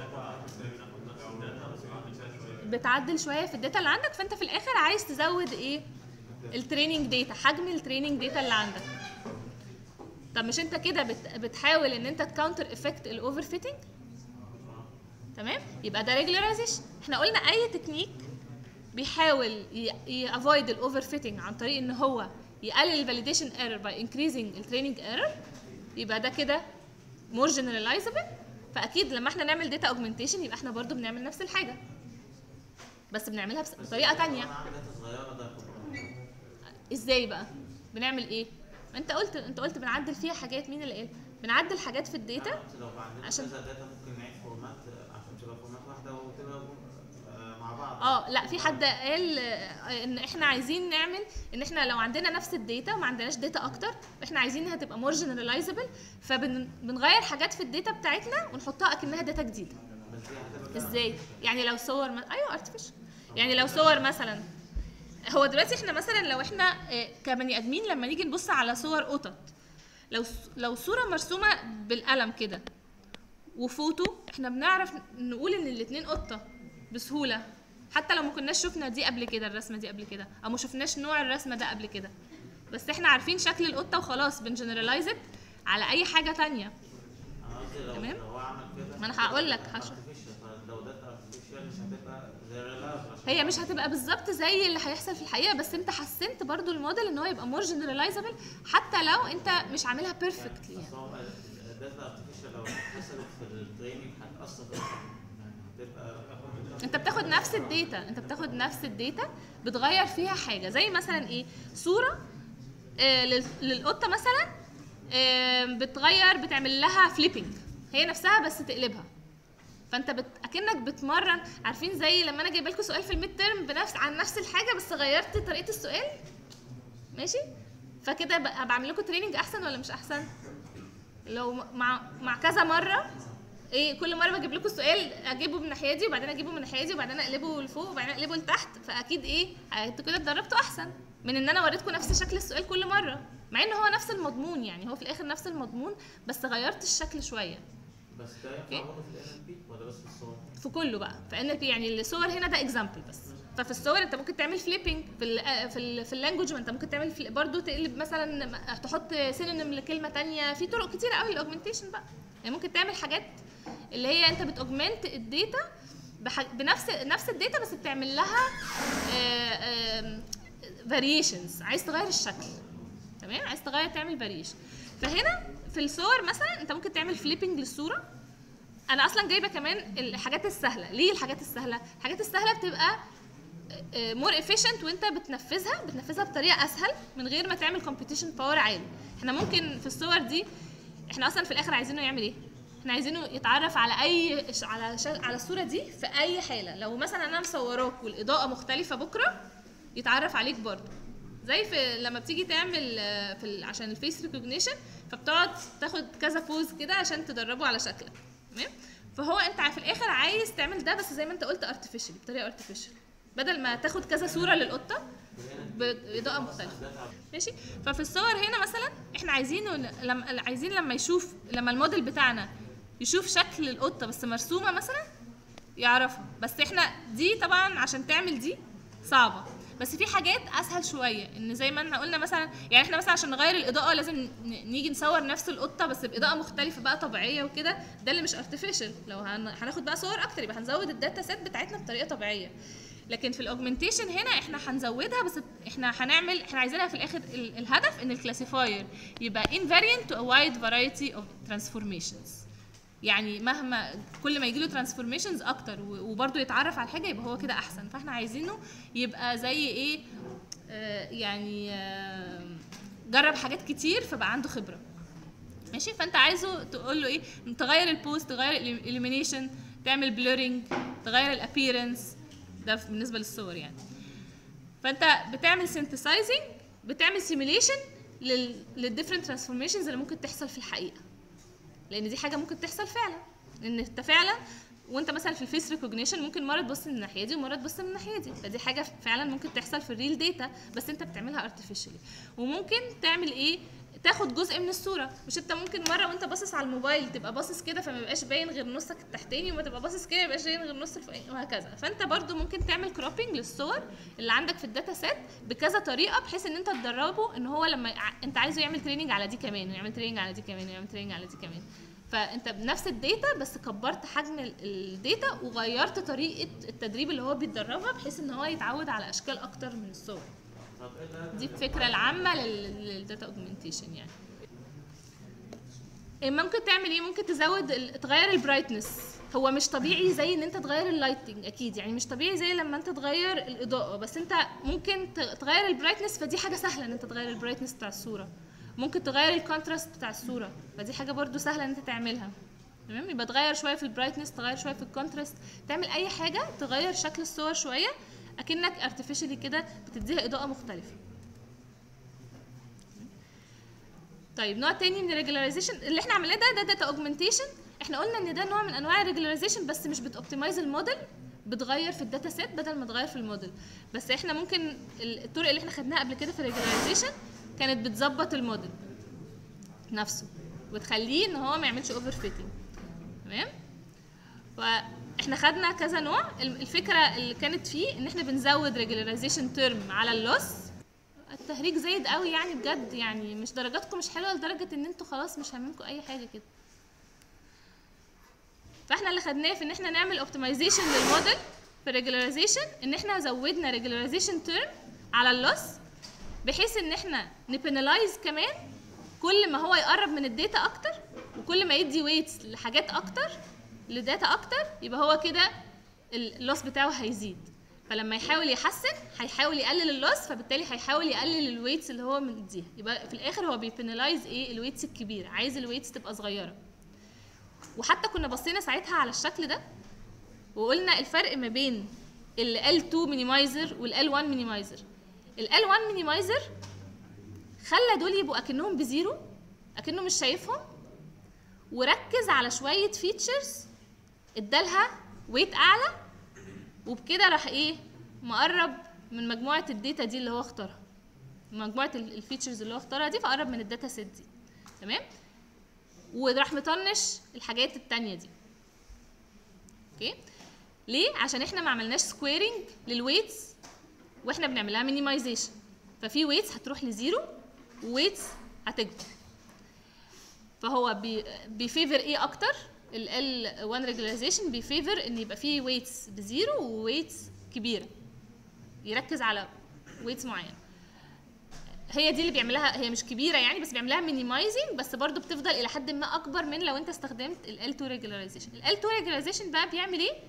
بتعدل شويه في الداتا اللي عندك فانت في الاخر عايز تزود ايه التريننج داتا حجم التريننج داتا اللي عندك طب مش انت كده بت بتحاول ان انت تكاونتر افكت الاوفر فيتنج تمام يبقى ده ريجولاريزيشن احنا قلنا اي تكنيك بيحاول يافويد الاوفر فيتنج عن طريق ان هو يقلل الفاليديشن ايرور باي انكريزنج التريننج ايرور يبقى ده كده مور جنرالايزبل فاكيد لما احنا نعمل داتا اوجمنتيشن يبقى احنا برضو بنعمل نفس الحاجه بس بنعملها بس- بطريقه تانية انا عندي داتا صغيره ده كله ازاي بقى بنعمل ايه انت قلت انت قلت بنعدل فيها حاجات مين اللي قال بنعدل حاجات في الداتا يعني لو عندنا عشان- كذا داتا ممكن نعيد فورمات عشان تبقى فورمات واحده وتبقى آه، مع بعض اه لا في حد قال آه، ان احنا عايزين نعمل ان احنا لو عندنا نفس الداتا وما عندناش داتا اكتر احنا عايزينها تبقى مور جنرالايزبل فبنغير حاجات في الداتا بتاعتنا ونحطها اكنها داتا جديده بس دي هتبقى ازاي يعني لو صور م... ايوه ارتفيشال يعني لو صور مثلا هو دلوقتي احنا مثلا لو احنا آه، كبني ادمين لما نيجي نبص على صور قطط لو س- لو صوره مرسومه بالقلم كده وفوتو احنا بنعرف نقول ان الاتنين قطه بسهوله حتى لو ما كناش شفنا دي قبل كده الرسمه دي قبل كده او ما شفناش نوع الرسمه ده قبل كده بس احنا عارفين شكل القطه وخلاص بنجنرالايز على اي حاجه تانية انا قصدي لو تمام؟ لو هو عمل كده ما أنا هقول لك، هشرح. artificial، فلو داتا artificial مش هتبقى زي reliable عشان هي مش هتبقى بالظبط زي اللي هيحصل في الحقيقه بس انت حسنت برضو الموديل ان هو يبقى مور جنرالايزبل حتى لو انت مش عاملها بيرفكتلي يعني بس هو الداتا artificial لو اتحسبت في التريننج هتأثر يعني هتبقى انت بتاخد نفس الداتا انت بتاخد نفس الداتا بتغير فيها حاجه زي مثلا ايه صوره آه لل- للقطه مثلا آه بتغير بتعمل لها فليبنج هي نفسها بس تقلبها فانت بت... اكنك بتمرن عارفين زي لما انا جايبه لكم سؤال في الميد ترم بنفس عن نفس الحاجه بس غيرت طريقه السؤال ماشي فكده بقى بعمل لكم تريننج احسن ولا مش احسن لو مع مع كذا مره ايه كل مره بجيب لكم السؤال اجيبه من الناحيه دي وبعدين اجيبه من الناحيه دي وبعدين اقلبه لفوق وبعدين اقلبه لتحت فاكيد ايه انتوا كده اتدربتوا احسن من ان انا وريتكم نفس شكل السؤال كل مره مع ان هو نفس المضمون يعني هو في الاخر نفس المضمون بس غيرت الشكل شويه بس ده إيه؟ ينفع برضه في ال NLP ولا بس في الصور؟ في كله بقى فان بي يعني الصور هنا ده اكزامبل بس ففي الصور انت ممكن تعمل فليبنج في ال في ال في اللانجوج ما انت ممكن تعمل فل- برضو تقلب مثلا تحط سينونيم لكلمه تانية في طرق كتيره قوي الاوجمنتيشن بقى يعني ممكن تعمل حاجات اللي هي انت بتوجمنت الداتا بح- بنفس نفس الداتا بس بتعمل لها فاريشنز عايز تغير الشكل تمام عايز تغير تعمل فاريشن فهنا في الصور مثلا انت ممكن تعمل فليبنج للصوره انا اصلا جايبه كمان الحاجات السهله ليه الحاجات السهله الحاجات السهله بتبقى مور افيشنت وانت بتنفذها بتنفذها بطريقه اسهل من غير ما تعمل كومبيتيشن باور عالي احنا ممكن في الصور دي احنا اصلا في الاخر عايزينه يعمل ايه احنا عايزينه يتعرف على اي على شا... على الصوره دي في اي حاله لو مثلا انا مصوراك والاضاءه مختلفه بكره يتعرف عليك برضه زي في لما بتيجي تعمل آه، في ال... عشان الفيس ريكوجنيشن فبتقعد تاخد كذا بوز كده عشان تدربه على شكلك تمام فهو انت في الاخر عايز تعمل ده بس زي ما انت قلت ارتفيشال بطريقه ارتفيشال بدل ما تاخد كذا صوره للقطه باضاءه مختلفه ماشي ففي الصور هنا مثلا احنا عايزينه لما عايزين لما يشوف لما الموديل بتاعنا يشوف شكل القطه بس مرسومه مثلا يعرفها بس احنا دي طبعا عشان تعمل دي صعبه بس في حاجات اسهل شويه ان زي ما احنا قلنا مثلا يعني احنا مثلا عشان نغير الاضاءه لازم ن- نيجي نصور نفس القطه بس باضاءه مختلفه بقى طبيعيه وكده ده اللي مش ارتفيشال لو هن- هناخد بقى صور اكتر يبقى هنزود الداتا سيت بتاعتنا بطريقه طبيعيه لكن في الاوجمنتيشن هنا احنا هنزودها بس احنا هنعمل احنا عايزينها في الاخر ال- الهدف ان الكلاسيفاير يبقى invariant to a wide variety of transformations يعني مهما كل ما يجيله ترانسفورميشنز اكتر و- وبرضه يتعرف على حاجه يبقى هو كده احسن فاحنا عايزينه يبقى زي ايه آه يعني آه جرب حاجات كتير فبقى عنده خبره ماشي فانت عايزه تقول له ايه تغير البوست تغير الاليمينيشن تعمل بلورنج تغير الابييرنس ده ف- بالنسبه للصور يعني فانت بتعمل سينثسايزنج بتعمل سيميليشن للديفرنت ترانسفورميشنز اللي ممكن تحصل في الحقيقه لان دي حاجه ممكن تحصل فعلا ان انت فعلا وانت مثلا في الفيس ريكوجنيشن ممكن مره تبص من الناحيه دي ومره تبص من الناحيه دي فدي حاجه فعلا ممكن تحصل في الريل داتا بس انت بتعملها ارتفيشالي وممكن تعمل ايه تاخد جزء من الصوره مش انت ممكن مره وانت باصص على الموبايل تبقى باصص كده فما يبقاش باين غير نصك التحتاني وما تبقى باصص كده ما يبقاش باين غير نص الفوقاني وهكذا فانت برضو ممكن تعمل كروبنج للصور اللي عندك في الداتا سيت بكذا طريقه بحيث ان انت تدربه ان هو لما يع- انت عايزه يعمل تريننج على دي كمان ويعمل تريننج على دي كمان ويعمل تريننج على دي كمان فانت بنفس الداتا بس كبرت حجم ال- الداتا وغيرت طريقه التدريب اللي هو بيتدربها بحيث ان هو يتعود على اشكال اكتر من الصور طب ايه ده؟ دي الفكره العامه لل- للداتا اوجمنتيشن يعني إيه ممكن تعمل ايه ممكن تزود ال- تغير البرايتنس هو مش طبيعي زي ان انت تغير اللايتنج اكيد يعني مش طبيعي زي لما انت تغير الاضاءه بس انت ممكن ت- تغير البرايتنس فدي حاجه سهله ان انت تغير البرايتنس بتاع الصوره ممكن تغير الكونتراست بتاع الصوره فدي حاجه برضو سهله ان انت تعملها تمام يبقى تغير شويه في البرايتنس تغير شويه في الكونتراست تعمل اي حاجه تغير شكل الصور شويه اكنك ارتفيشالي كده بتديها اضاءه مختلفه طيب نوع تاني من الريجولاريزيشن اللي احنا عملناه ده ده داتا اوجمنتيشن احنا قلنا ان ده نوع من انواع الريجولاريزيشن بس مش بتوبتمايز الموديل بتغير في الداتا سيت بدل ما تغير في الموديل بس احنا ممكن ال- الطرق اللي احنا خدناها قبل كده في الريجولاريزيشن كانت بتظبط الموديل نفسه وتخليه ان هو ما يعملش اوفر فيتنج تمام فاحنا خدنا كذا نوع الم- الفكره اللي كانت فيه ان احنا بنزود ريجولاريزيشن تيرم على اللوس التهريج زايد قوي يعني بجد يعني مش درجاتكم مش حلوه لدرجه ان انتوا خلاص مش هاممكم اي حاجه كده فاحنا اللي خدناه في ان احنا نعمل اوبتمايزيشن للموديل في ريجولاريزيشن ان احنا زودنا ريجولاريزيشن تيرم على اللوس بحيث ان احنا نبنلايز كمان كل ما هو يقرب من الداتا اكتر وكل ما يدي ويتس لحاجات اكتر لداتا اكتر يبقى هو كده اللوس بتاعه هيزيد فلما يحاول يحسن هيحاول يقلل اللوس فبالتالي هيحاول يقلل الويتس اللي هو مديها يبقى في الاخر هو بيبنلايز ايه الويتس الكبيره عايز الويتس تبقى صغيره وحتى كنا بصينا ساعتها على الشكل ده وقلنا الفرق ما بين ال L2 مينيمايزر وال L1 مينيمايزر ال L1 مينيمايزر خلى دول يبقوا اكنهم بزيرو اكنه مش شايفهم وركز على شويه فيتشرز ادالها ويت اعلى وبكده راح ايه مقرب من مجموعه الداتا دي اللي هو اختارها مجموعه ال- الفيتشرز اللي هو اختارها دي فقرب من الداتا سيت دي تمام وراح مطنش الحاجات التانية دي اوكي ليه عشان احنا ما عملناش سكويرنج للويتس واحنا بنعملها مينيمايزيشن ففي ويتس هتروح لزيرو وويتس هتكبر فهو بي بيفيفر ايه اكتر ال L1 ريجولاريزيشن بيفيفر ان يبقى فيه ويتس بزيرو وويتس كبيره يركز على ويتس معين هي دي اللي بيعملها هي مش كبيره يعني بس بيعملها مينيمايزنج بس برضو بتفضل الى حد ما اكبر من لو انت استخدمت ال L2 ريجولاريزيشن ال L2 ريجولاريزيشن بقى بيعمل ايه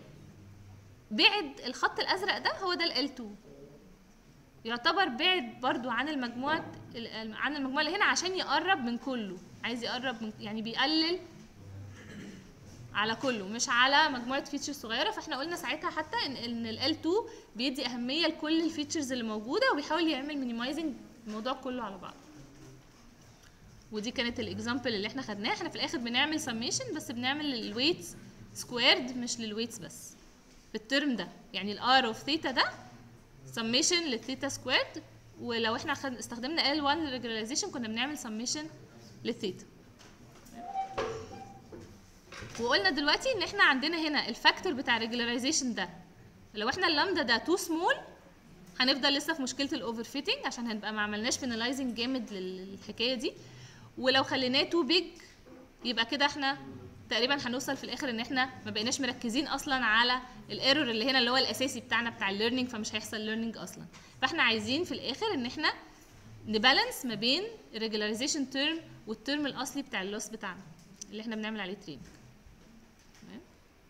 بعد الخط الازرق ده هو ده ال L2 يعتبر بعد برضو عن المجموعة ال- عن المجموعة اللي هنا عشان يقرب من كله عايز يقرب من يعني بيقلل على كله مش على مجموعة فيتشرز صغيرة فاحنا قلنا ساعتها حتى ان ان ال L2 بيدي أهمية لكل الفيتشرز اللي موجودة وبيحاول يعمل مينيمايزنج الموضوع كله على بعض ودي كانت الاكزامبل اللي احنا خدناه احنا في الاخر بنعمل سميشن بس بنعمل الويتس سكويرد مش للويتس بس في الترم ده يعني الار اوف ثيتا ده سميشن للثيتا سكويرد ولو احنا خد... استخدمنا L1 ريجولاريزيشن كنا بنعمل سميشن للثيتا وقلنا دلوقتي ان احنا عندنا هنا الفاكتور بتاع ريجولاريزيشن ده لو احنا اللامدا ده تو سمول هنفضل لسه في مشكله الاوفر فيتنج عشان هنبقى ما عملناش بينلايزنج جامد للحكايه دي ولو خليناه تو بيج يبقى كده احنا تقريبا هنوصل في الاخر ان احنا ما بقيناش مركزين اصلا على الايرور اللي هنا اللي هو الاساسي بتاعنا بتاع الليرنينج فمش هيحصل ليرنينج اصلا فاحنا عايزين في الاخر ان احنا نبالانس ما بين الريجولاريزيشن تيرم والترم الاصلي بتاع اللوس بتاعنا اللي احنا بنعمل عليه تريننج تمام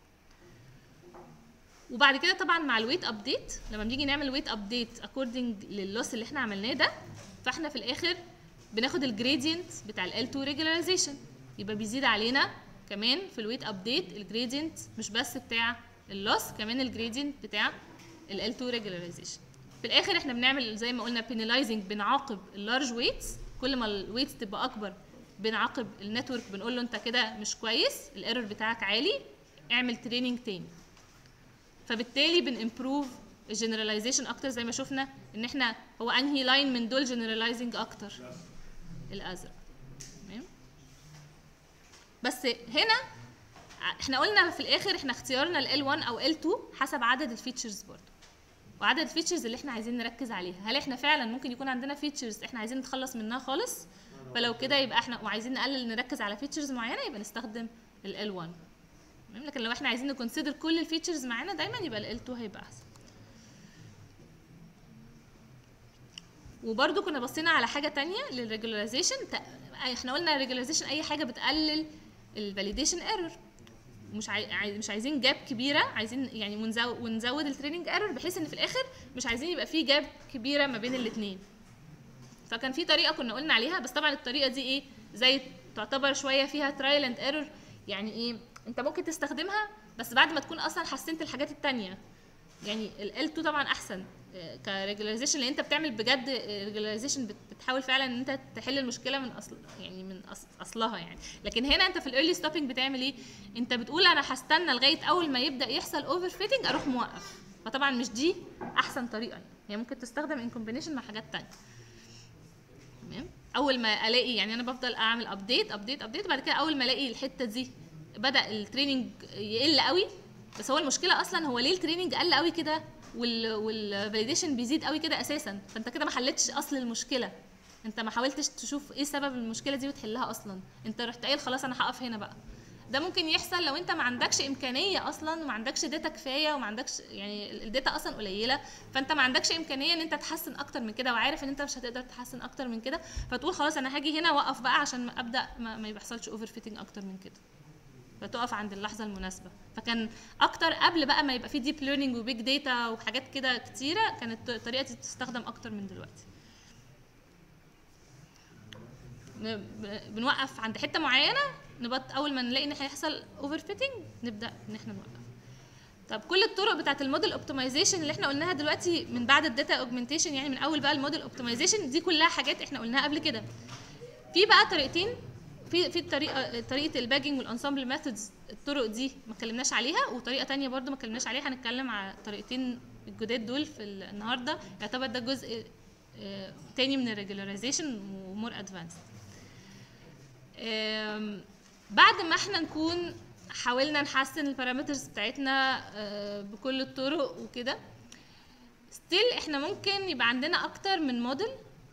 وبعد كده طبعا مع الويت ابديت لما بنيجي نعمل ويت ابديت اكوردنج للوس اللي احنا عملناه ده فاحنا في الاخر بناخد الجريدينت بتاع ال L2 ريجولاريزيشن يبقى بيزيد علينا كمان في الويت ابديت الجريدينت مش بس بتاع اللوس كمان الجريدينت بتاع ال L2 ريجولاريزيشن في الاخر احنا بنعمل زي ما قلنا بينلايزنج بنعاقب اللارج ويتس كل ما الويتس تبقى اكبر بنعاقب النتورك بنقول له انت كده مش كويس الايرور بتاعك عالي اعمل تريننج تاني فبالتالي بنimprove الجنراليزيشن اكتر زي ما شفنا ان احنا هو انهي لاين من دول جنراليزنج اكتر الازرق تمام بس هنا ع- احنا قلنا في الاخر احنا اختيارنا ال L1 او L2 حسب عدد الفيتشرز برضو وعدد الفيتشرز اللي احنا عايزين نركز عليها هل احنا فعلا ممكن يكون عندنا فيتشرز احنا عايزين نتخلص منها خالص فلو كده يبقى احنا وعايزين نقلل نركز على فيتشرز معينه يبقى نستخدم ال L1 تمام لكن لو احنا عايزين نكونسيدر كل الفيتشرز معانا دايما يبقى ال L2 هيبقى احسن وبرده كنا بصينا على حاجه تانية للريجولاريزيشن احنا قلنا ريجولاريزيشن اي حاجه بتقلل الفاليديشن ايرور مش عاي... عاي- مش عايزين جاب كبيره عايزين يعني ونزود ونزود التريننج ايرور بحيث ان في الاخر مش عايزين يبقى في جاب كبيره ما بين الاثنين فكان في طريقه كنا قلنا عليها بس طبعا الطريقه دي ايه زي تعتبر شويه فيها ترايل اند ايرور يعني ايه انت ممكن تستخدمها بس بعد ما تكون اصلا حسنت الحاجات التانية يعني ال L2 طبعا احسن كريجولاريزيشن لان انت بتعمل بجد ريجولاريزيشن بتحاول فعلا ان انت تحل المشكله من اصل يعني من أص- اصلها يعني لكن هنا انت في الايرلي ستوبنج بتعمل ايه انت بتقول انا هستنى لغايه اول ما يبدا يحصل اوفر فيتنج اروح موقف فطبعا مش دي احسن طريقه يعني هي ممكن تستخدم ان كومبينيشن مع حاجات تانية تمام اول ما الاقي يعني انا بفضل اعمل ابديت ابديت ابديت بعد كده اول ما الاقي الحته دي بدا التريننج يقل قوي بس هو المشكله اصلا هو ليه التريننج قل قوي كده وال والفاليديشن بيزيد قوي كده اساسا فانت كده ما حلتش اصل المشكله انت ما حاولتش تشوف ايه سبب المشكله دي وتحلها اصلا انت رحت قايل خلاص انا هقف هنا بقى ده ممكن يحصل لو انت ما عندكش امكانيه اصلا وما عندكش داتا كفايه وما عندكش يعني الداتا اصلا قليله فانت ما عندكش امكانيه ان انت تحسن اكتر من كده وعارف ان انت مش هتقدر تحسن اكتر من كده فتقول خلاص انا هاجي هنا واقف بقى عشان ابدا ما, ما يحصلش اوفر فيتنج اكتر من كده فتقف عند اللحظه المناسبه فكان اكتر قبل بقى ما يبقى في ديب ليرنينج وبيج داتا وحاجات كده كتيره كانت الطريقه دي تستخدم اكتر من دلوقتي ن- ب- بنوقف عند حته معينه نبط اول ما نلاقي ان هيحصل اوفر فيتنج نبدا ان احنا نوقف طب كل الطرق بتاعت الموديل اوبتمايزيشن اللي احنا قلناها دلوقتي من بعد الداتا اوجمنتيشن يعني من اول بقى الموديل اوبتمايزيشن دي كلها حاجات احنا قلناها قبل كده في بقى طريقتين في في الطريقه طريقه الباجنج والانسامبل ميثودز الطرق دي ما اتكلمناش عليها وطريقه تانية برضو ما اتكلمناش عليها هنتكلم على طريقتين الجداد دول في ال- النهارده يعتبر ده جزء آه، تاني من الريجولاريزيشن ومور ادفانسد بعد ما احنا نكون حاولنا نحسن البارامترز بتاعتنا آه، بكل الطرق وكده ستيل احنا ممكن يبقى عندنا اكتر من موديل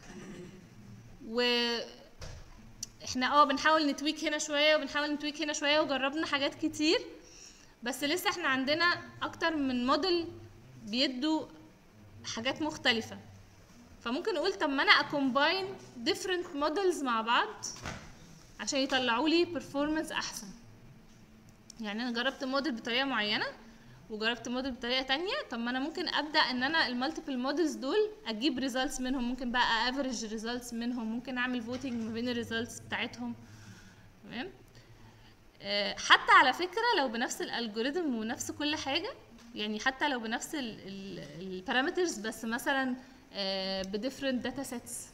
و احنا اه بنحاول نتويك هنا شويه وبنحاول نتويك هنا شويه وجربنا حاجات كتير بس لسه احنا عندنا اكتر من موديل بيدوا حاجات مختلفه فممكن نقول طب ما انا اكومباين different موديلز مع بعض عشان يطلعوا لي performance احسن يعني انا جربت موديل بطريقه معينه وجربت موديل بطريقه تانية طب ما انا ممكن ابدا ان انا المالتيبل موديلز دول اجيب ريزلتس منهم ممكن بقى افريج ريزلتس منهم ممكن اعمل فوتنج ما بين الريزلتس بتاعتهم تمام آه، حتى على فكره لو بنفس الالجوريثم ونفس كل حاجه يعني حتى لو بنفس البارامترز بس مثلا بديفرنت داتا سيتس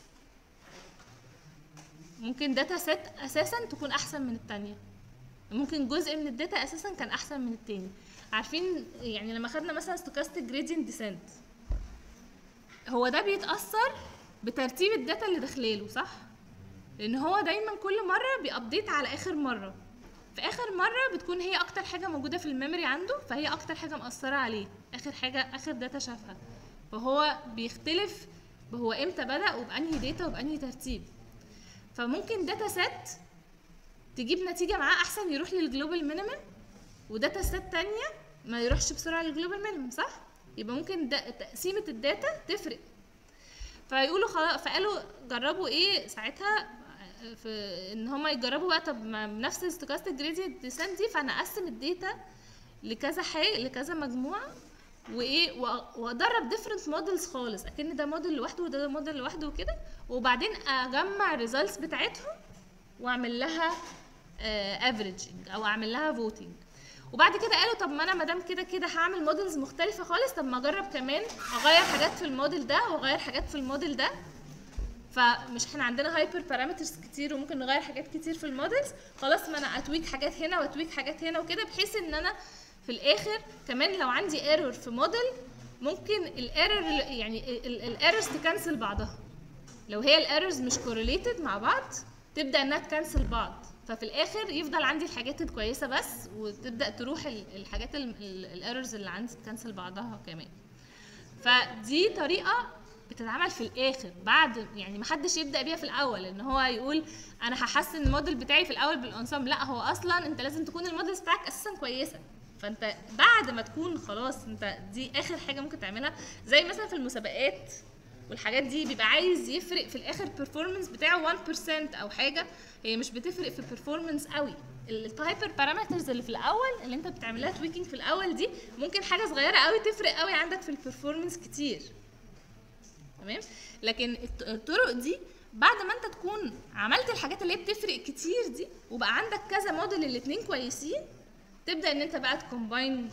ممكن داتا سيت اساسا تكون احسن من التانية ممكن جزء من الداتا اساسا كان احسن من التاني عارفين يعني لما خدنا مثلا stochastic gradient descent هو ده بيتاثر بترتيب الداتا اللي داخلاله صح لان هو دايما كل مره بيابديت على اخر مره في اخر مره بتكون هي اكتر حاجه موجوده في الميموري عنده فهي اكتر حاجه مأثره عليه اخر حاجه اخر داتا شافها فهو بيختلف هو امتى بدا وبانهي داتا وبانهي ترتيب فممكن داتا سيت تجيب نتيجه معاه احسن يروح للجلوبال مينيمم وداتا سيت تانية ما يروحش بسرعه للجلوبال مينيمم صح يبقى ممكن دا تقسيمه الداتا تفرق فيقولوا خلاص فقالوا جربوا ايه ساعتها في ان هم يجربوا بقى طب ما بنفس الستوكاستيك جريدينت ديسنت دي فانا اقسم الداتا لكذا حاجه لكذا مجموعه وايه وأ- وادرب ديفرنت موديلز خالص اكن ده موديل لوحده وده موديل لوحده وكده وبعدين اجمع الريزلتس بتاعتهم واعمل لها افريجنج او اعمل لها فوتنج وبعد كده قالوا طب ما انا ما دام كده كده هعمل موديلز مختلفه خالص طب ما اجرب كمان اغير حاجات في الموديل ده واغير حاجات في الموديل ده فمش احنا عندنا هايبر بارامترز كتير وممكن نغير حاجات كتير في المودلز خلاص ما انا اتويك حاجات هنا واتويك حاجات هنا وكده بحيث ان انا في الاخر كمان لو عندي ايرور في موديل ممكن الايرور يعني الايرورز تكنسل بعضها لو هي الايرورز مش كورليتد مع بعض تبدا انها تكنسل بعض ففي الاخر يفضل عندي الحاجات الكويسه بس وتبدا تروح ال- الحاجات الايرورز اللي عندي تكنسل بعضها كمان فدي طريقه بتتعمل في الاخر بعد يعني ما حدش يبدا بيها في الاول ان هو يقول انا هحسن الموديل بتاعي في الاول بالانسامبل لا هو اصلا انت لازم تكون الموديلز بتاعك اساسا كويسه فانت بعد ما تكون خلاص انت دي اخر حاجه ممكن تعملها زي مثلا في المسابقات والحاجات دي بيبقى عايز يفرق في الاخر performance بتاعه 1% او حاجه هي مش بتفرق في performance قوي الهايبر بارامترز اللي في الاول اللي انت بتعملها تويكينج في الاول دي ممكن حاجه صغيره قوي تفرق قوي عندك في البرفورمانس كتير تمام لكن الط- الطرق دي بعد ما انت تكون عملت الحاجات اللي هي بتفرق كتير دي وبقى عندك كذا موديل الاتنين كويسين تبدا ان انت بقى تكومباين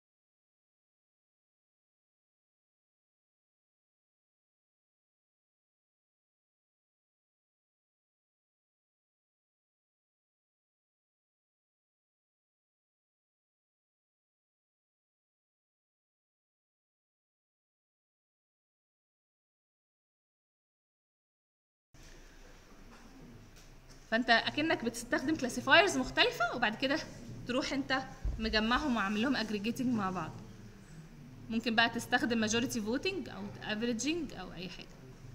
فانت اكنك بتستخدم كلاسيفايرز مختلفه وبعد كده تروح انت مجمعهم وعامل لهم اجريجيتنج مع بعض ممكن بقى تستخدم ماجوريتي فوتنج او افريجنج او اي حاجه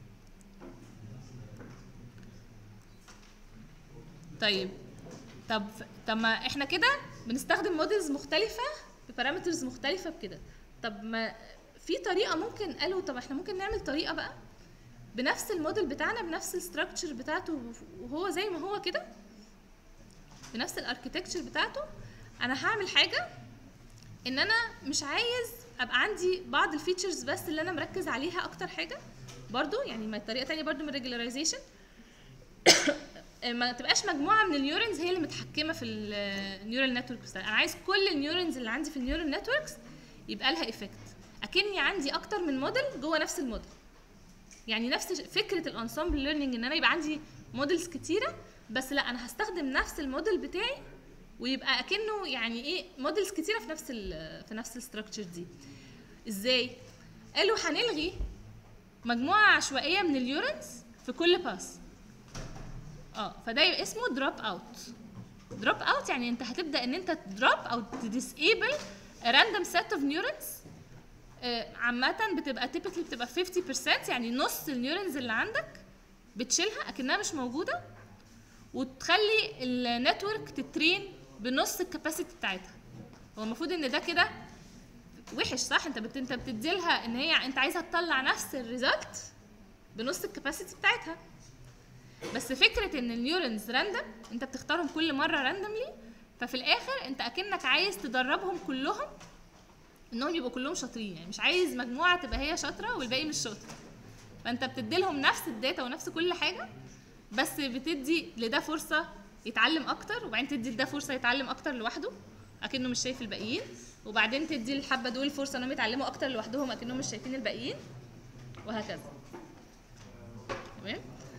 طيب طب طب ما احنا كده بنستخدم موديلز مختلفه ببارامترز مختلفه بكده طب ما في طريقه ممكن قالوا طب احنا ممكن نعمل طريقه بقى بنفس الموديل بتاعنا بنفس الستراكشر بتاعته وهو زي ما هو كده بنفس الاركتكتشر بتاعته انا هعمل حاجه ان انا مش عايز ابقى عندي بعض الفيتشرز بس اللي انا مركز عليها اكتر حاجه برضو يعني ما طريقه تانية برضو من الريجولاريزيشن ما تبقاش مجموعه من النيورونز هي اللي متحكمه في النيورال نتوركس انا عايز كل النيورونز اللي عندي في النيورال نتوركس يبقى لها افكت اكني عندي اكتر من موديل جوه نفس الموديل يعني نفس فكره الانسامبل ليرنينج ان انا يبقى عندي موديلز كتيره بس لا انا هستخدم نفس الموديل بتاعي ويبقى اكنه يعني ايه موديلز كتيره في نفس ال في نفس الستراكشر دي ازاي قالوا هنلغي مجموعه عشوائيه من اليورنز في كل باس اه فده يبقى اسمه دروب اوت دروب اوت يعني انت هتبدا ان انت تدروب او تديسيبل راندوم سيت اوف نيورونز عامة بتبقى تيبيكلي بتبقى 50% يعني نص النيورونز اللي عندك بتشيلها اكنها مش موجودة وتخلي النتورك تترين بنص الكاباسيتي بتاعتها هو المفروض ان ده كده وحش صح انت بت... انت بتديلها ان هي انت عايزها تطلع نفس الريزلت بنص الكاباسيتي بتاعتها بس فكره ان النيورونز راندوم انت بتختارهم كل مره راندوملي ففي الاخر انت اكنك عايز تدربهم كلهم انهم يبقوا كلهم شاطرين يعني مش عايز مجموعه تبقى هي شاطره والباقي مش شاطر فانت بتديلهم نفس الداتا ونفس كل حاجه بس بتدي لده فرصه يتعلم اكتر وبعدين تدي لده فرصه يتعلم اكتر لوحده اكنه مش شايف الباقيين وبعدين تدي الحبه دول فرصه انهم يتعلموا اكتر لوحدهم اكنهم مش شايفين الباقيين وهكذا تمام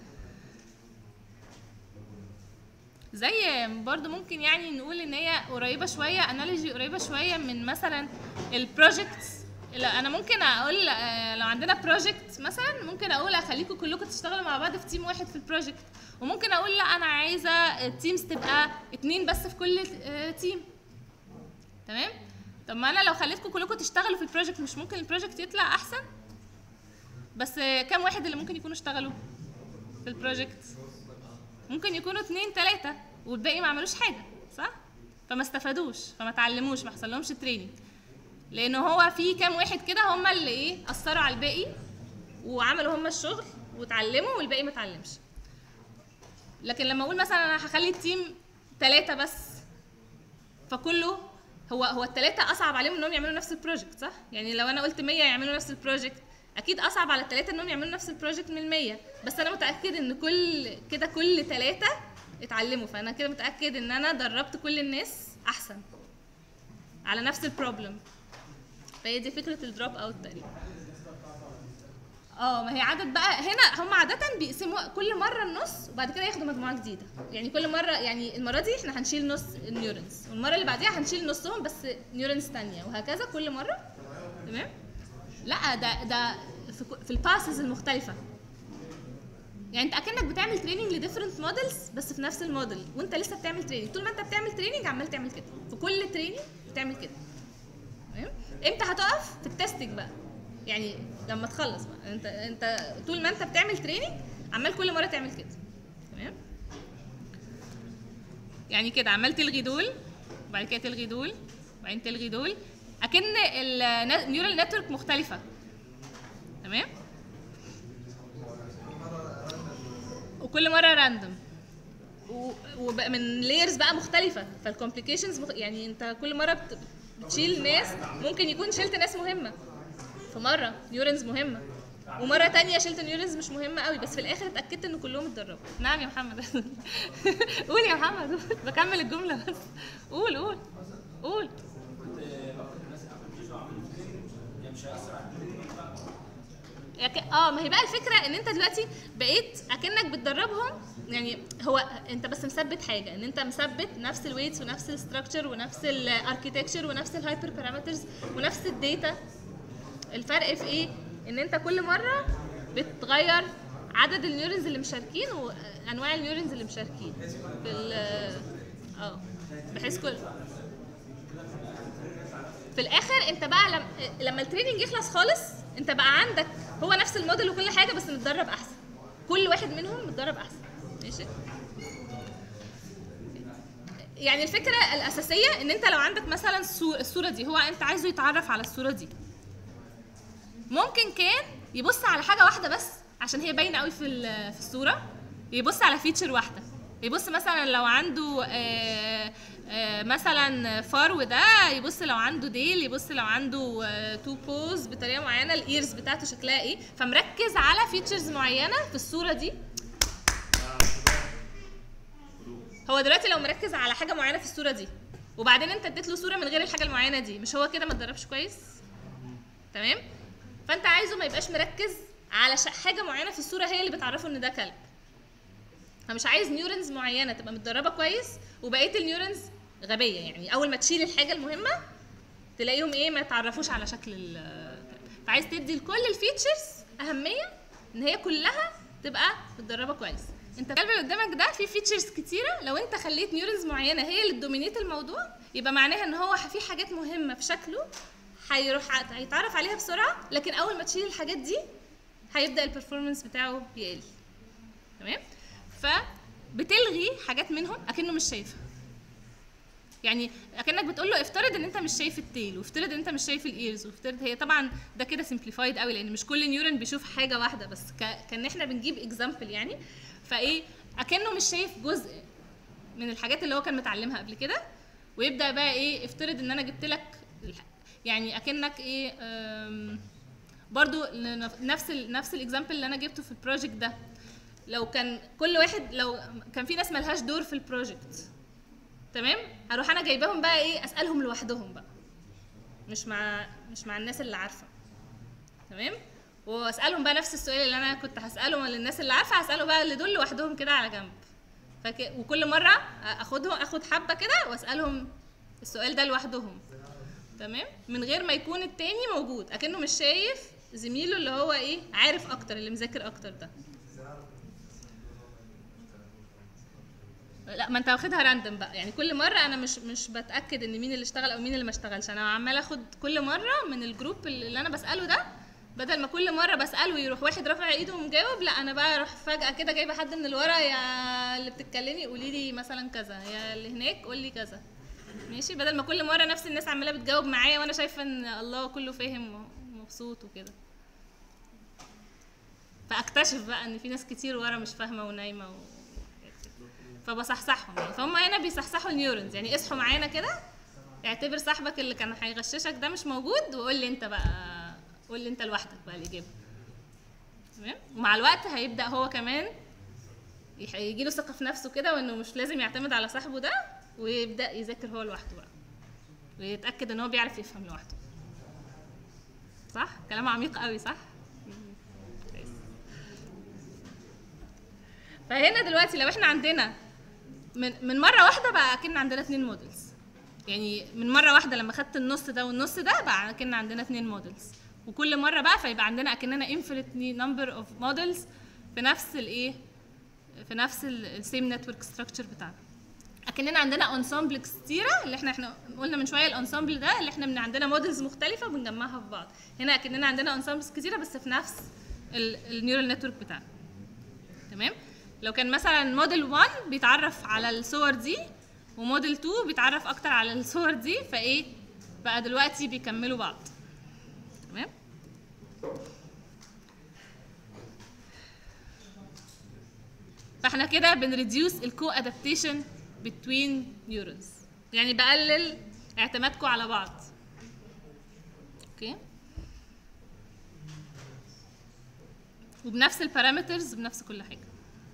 زي برضو ممكن يعني نقول ان هي قريبه شويه انالوجي قريبه شويه من مثلا البروجكتس لا انا ممكن اقول آه، لو عندنا بروجكت مثلا ممكن اقول اخليكم كلكم تشتغلوا مع بعض في تيم واحد في البروجكت وممكن اقول لا انا عايزه التيمز تبقى اتنين بس في كل آه، تيم تمام طب ما انا لو خليتكم كلكم تشتغلوا في البروجكت مش ممكن البروجكت يطلع احسن بس آه، كام واحد اللي ممكن يكونوا اشتغلوا في البروجكت ممكن يكونوا اتنين تلاتة والباقي ما عملوش حاجة صح؟ فما استفادوش فما اتعلموش ما حصلهمش تريننج لان هو في كام واحد كده هم اللي ايه اثروا على الباقي وعملوا هم الشغل واتعلموا والباقي ما اتعلمش لكن لما اقول مثلا انا هخلي التيم ثلاثة بس فكله هو هو الثلاثة اصعب عليهم انهم يعملوا نفس البروجكت صح؟ يعني لو انا قلت 100 يعملوا نفس البروجكت اكيد اصعب على الثلاثة انهم يعملوا نفس البروجكت من 100 بس انا متأكد ان كل كده كل ثلاثة اتعلموا فانا كده متأكد ان انا دربت كل الناس احسن على نفس البروبلم فهي دي فكره الدروب اوت تقريبا اه ما هي عدد بقى هنا هم عاده بيقسموا كل مره النص وبعد كده ياخدوا مجموعه جديده يعني كل مره يعني المره دي احنا هنشيل نص النيورونز والمره اللي بعديها هنشيل نصهم بس نيورونز تانية وهكذا كل مره تمام لا ده ده في, ك- في الباسز المختلفه يعني انت اكنك بتعمل تريننج لديفرنت موديلز بس في نفس الموديل وانت لسه بتعمل تريننج طول ما انت بتعمل تريننج عمال تعمل كده في كل تريننج بتعمل كده تمام امتى هتقف في التستنج بقى يعني لما تخلص بقى انت انت طول ما انت بتعمل تريننج عمال كل مره تعمل كده تمام يعني كده عمال تلغي دول وبعد كده تلغي دول وبعدين تلغي دول اكن النيورال نتورك مختلفه تمام وكل مره راندوم وبقى من لايرز بقى مختلفه فالكومبليكيشنز مخ... يعني انت كل مره بت... بتشيل ناس ممكن يكون شلت ناس مهمه في مره نيورونز مهمه ومره تانية شلت نيورونز مش مهمه قوي بس في الاخر اتاكدت ان كلهم اتدربوا نعم يا محمد قول يا محمد قول. بكمل الجمله بس قول قول قول يك- اه ما هي بقى الفكره ان انت دلوقتي بقيت اكنك بتدربهم يعني هو انت بس مثبت حاجه ان انت مثبت نفس الويتس ونفس الستراكشر ونفس الاركيتكتشر ونفس الهايبر بارامترز ونفس الداتا الفرق في ايه ان انت كل مره بتغير عدد النيورونز اللي مشاركين وانواع النيورونز اللي مشاركين في ال اه بحيث كل في الاخر انت بقى لما لما التريننج يخلص خالص انت بقى عندك هو نفس الموديل وكل حاجه بس متدرب احسن كل واحد منهم متدرب احسن ماشي يعني الفكره الاساسيه ان انت لو عندك مثلا الصو- الصوره دي هو انت عايزه يتعرف على الصوره دي ممكن كان يبص على حاجه واحده بس عشان هي باينه قوي في ال- في الصوره يبص على فيتشر واحده يبص مثلا لو عنده آه، آه، مثلا فرو ده يبص لو عنده ديل يبص لو عنده تو بوز بطريقه معينه الايرز بتاعته شكلها ايه فمركز على فيتشرز معينه في الصوره دي هو دلوقتي لو مركز على حاجه معينه في الصوره دي وبعدين انت اديت له صوره من غير الحاجه المعينه دي مش هو كده ما اتدربش كويس تمام فانت عايزه ما يبقاش مركز على ش- حاجه معينه في الصوره هي اللي بتعرفه ان ده كلب فمش عايز نيورونز معينه تبقى متدربه كويس وبقيه النيورونز غبيه يعني اول ما تشيل الحاجه المهمه تلاقيهم ايه ما يتعرفوش على شكل الكلب فعايز تدي لكل الفيتشرز اهميه ان هي كلها تبقى متدربه كويس انت الكلب اللي قدامك ده فيه فيتشرز كتيره لو انت خليت نيورونز معينه هي اللي تدومينيت الموضوع يبقى معناها ان هو في حاجات مهمه في شكله هيروح هيتعرف عليها بسرعه لكن اول ما تشيل الحاجات دي هيبدا البرفورمانس بتاعه يقل تمام فبتلغي حاجات منهم اكنه مش شايفها يعني اكنك بتقول له افترض ان انت مش شايف التيل وافترض ان انت مش شايف الايرز وافترض هي طبعا ده كده سمبليفايد قوي لان مش كل نيورون بيشوف حاجه واحده بس ك... كان احنا بنجيب اكزامبل يعني فايه اكنه مش شايف جزء من الحاجات اللي هو كان متعلمها قبل كده ويبدا بقى ايه افترض ان انا جبت لك الح- يعني اكنك ايه أم، برضو لنف- نفس ال نفس الاكزامبل اللي انا جبته في البروجكت ده لو كان كل واحد لو كان في ناس ملهاش دور في البروجكت تمام هروح انا جايباهم بقى ايه اسالهم لوحدهم بقى مش مع مش مع الناس اللي عارفه تمام واسالهم بقى نفس السؤال اللي انا كنت هساله للناس اللي عارفه هساله بقى اللي دول لوحدهم كده على جنب فك... وكل مره اخدهم اخد حبه كده واسالهم السؤال ده لوحدهم تمام من غير ما يكون التاني موجود اكنه مش شايف زميله اللي هو ايه عارف اكتر اللي مذاكر اكتر ده لا ما انت واخدها راندم بقى يعني كل مره انا مش مش بتاكد ان مين اللي اشتغل او مين اللي ما اشتغلش انا عمال اخد كل مره من الجروب اللي انا بساله ده بدل ما كل مره بساله يروح واحد رافع ايده ومجاوب لا انا بقى اروح فجاه كده جايبه حد من الورا يا اللي بتتكلمي قولي لي مثلا كذا يا اللي هناك قول لي كذا ماشي بدل ما كل مره نفس الناس عماله بتجاوب معايا وانا شايفه ان الله كله فاهم ومبسوط وكده فاكتشف بقى ان في ناس كتير ورا مش فاهمه ونايمه و... فبصحصحهم يعني فهم هنا بيصحصحوا النيورونز يعني اصحوا معانا كده اعتبر صاحبك اللي كان هيغششك ده مش موجود وقول لي انت بقى قول لي انت لوحدك بقى الاجابه تمام ومع الوقت هيبدا هو كمان يجي له ثقه في نفسه كده وانه مش لازم يعتمد على صاحبه ده ويبدا يذاكر هو لوحده بقى ويتاكد ان هو بيعرف يفهم لوحده صح كلام عميق قوي صح كويس. فهنا دلوقتي لو احنا عندنا من من مره واحده بقى اكن عندنا اتنين موديلز يعني من مره واحده لما خدت النص ده والنص ده بقى اكن عندنا اتنين موديلز وكل مره بقى فيبقى عندنا اكننا infinite number of models في نفس الايه في نفس السيم نتورك ستراكشر بتاعنا اكننا عندنا انسامبل كتيره اللي احنا احنا قلنا من شويه الانسامبل ده اللي احنا من عندنا موديلز مختلفه وبنجمعها في بعض هنا اكننا عندنا انسامبلز كتيره بس في نفس النيورال نتورك بتاعنا تمام لو كان مثلا موديل 1 بيتعرف على الصور دي وموديل 2 بيتعرف اكتر على الصور دي فايه بقى دلوقتي بيكملوا بعض تمام فاحنا كده بنريديوس الكو ادابتيشن بتوين نيورونز يعني بقلل اعتمادكم على بعض اوكي وبنفس البارامترز بنفس كل حاجه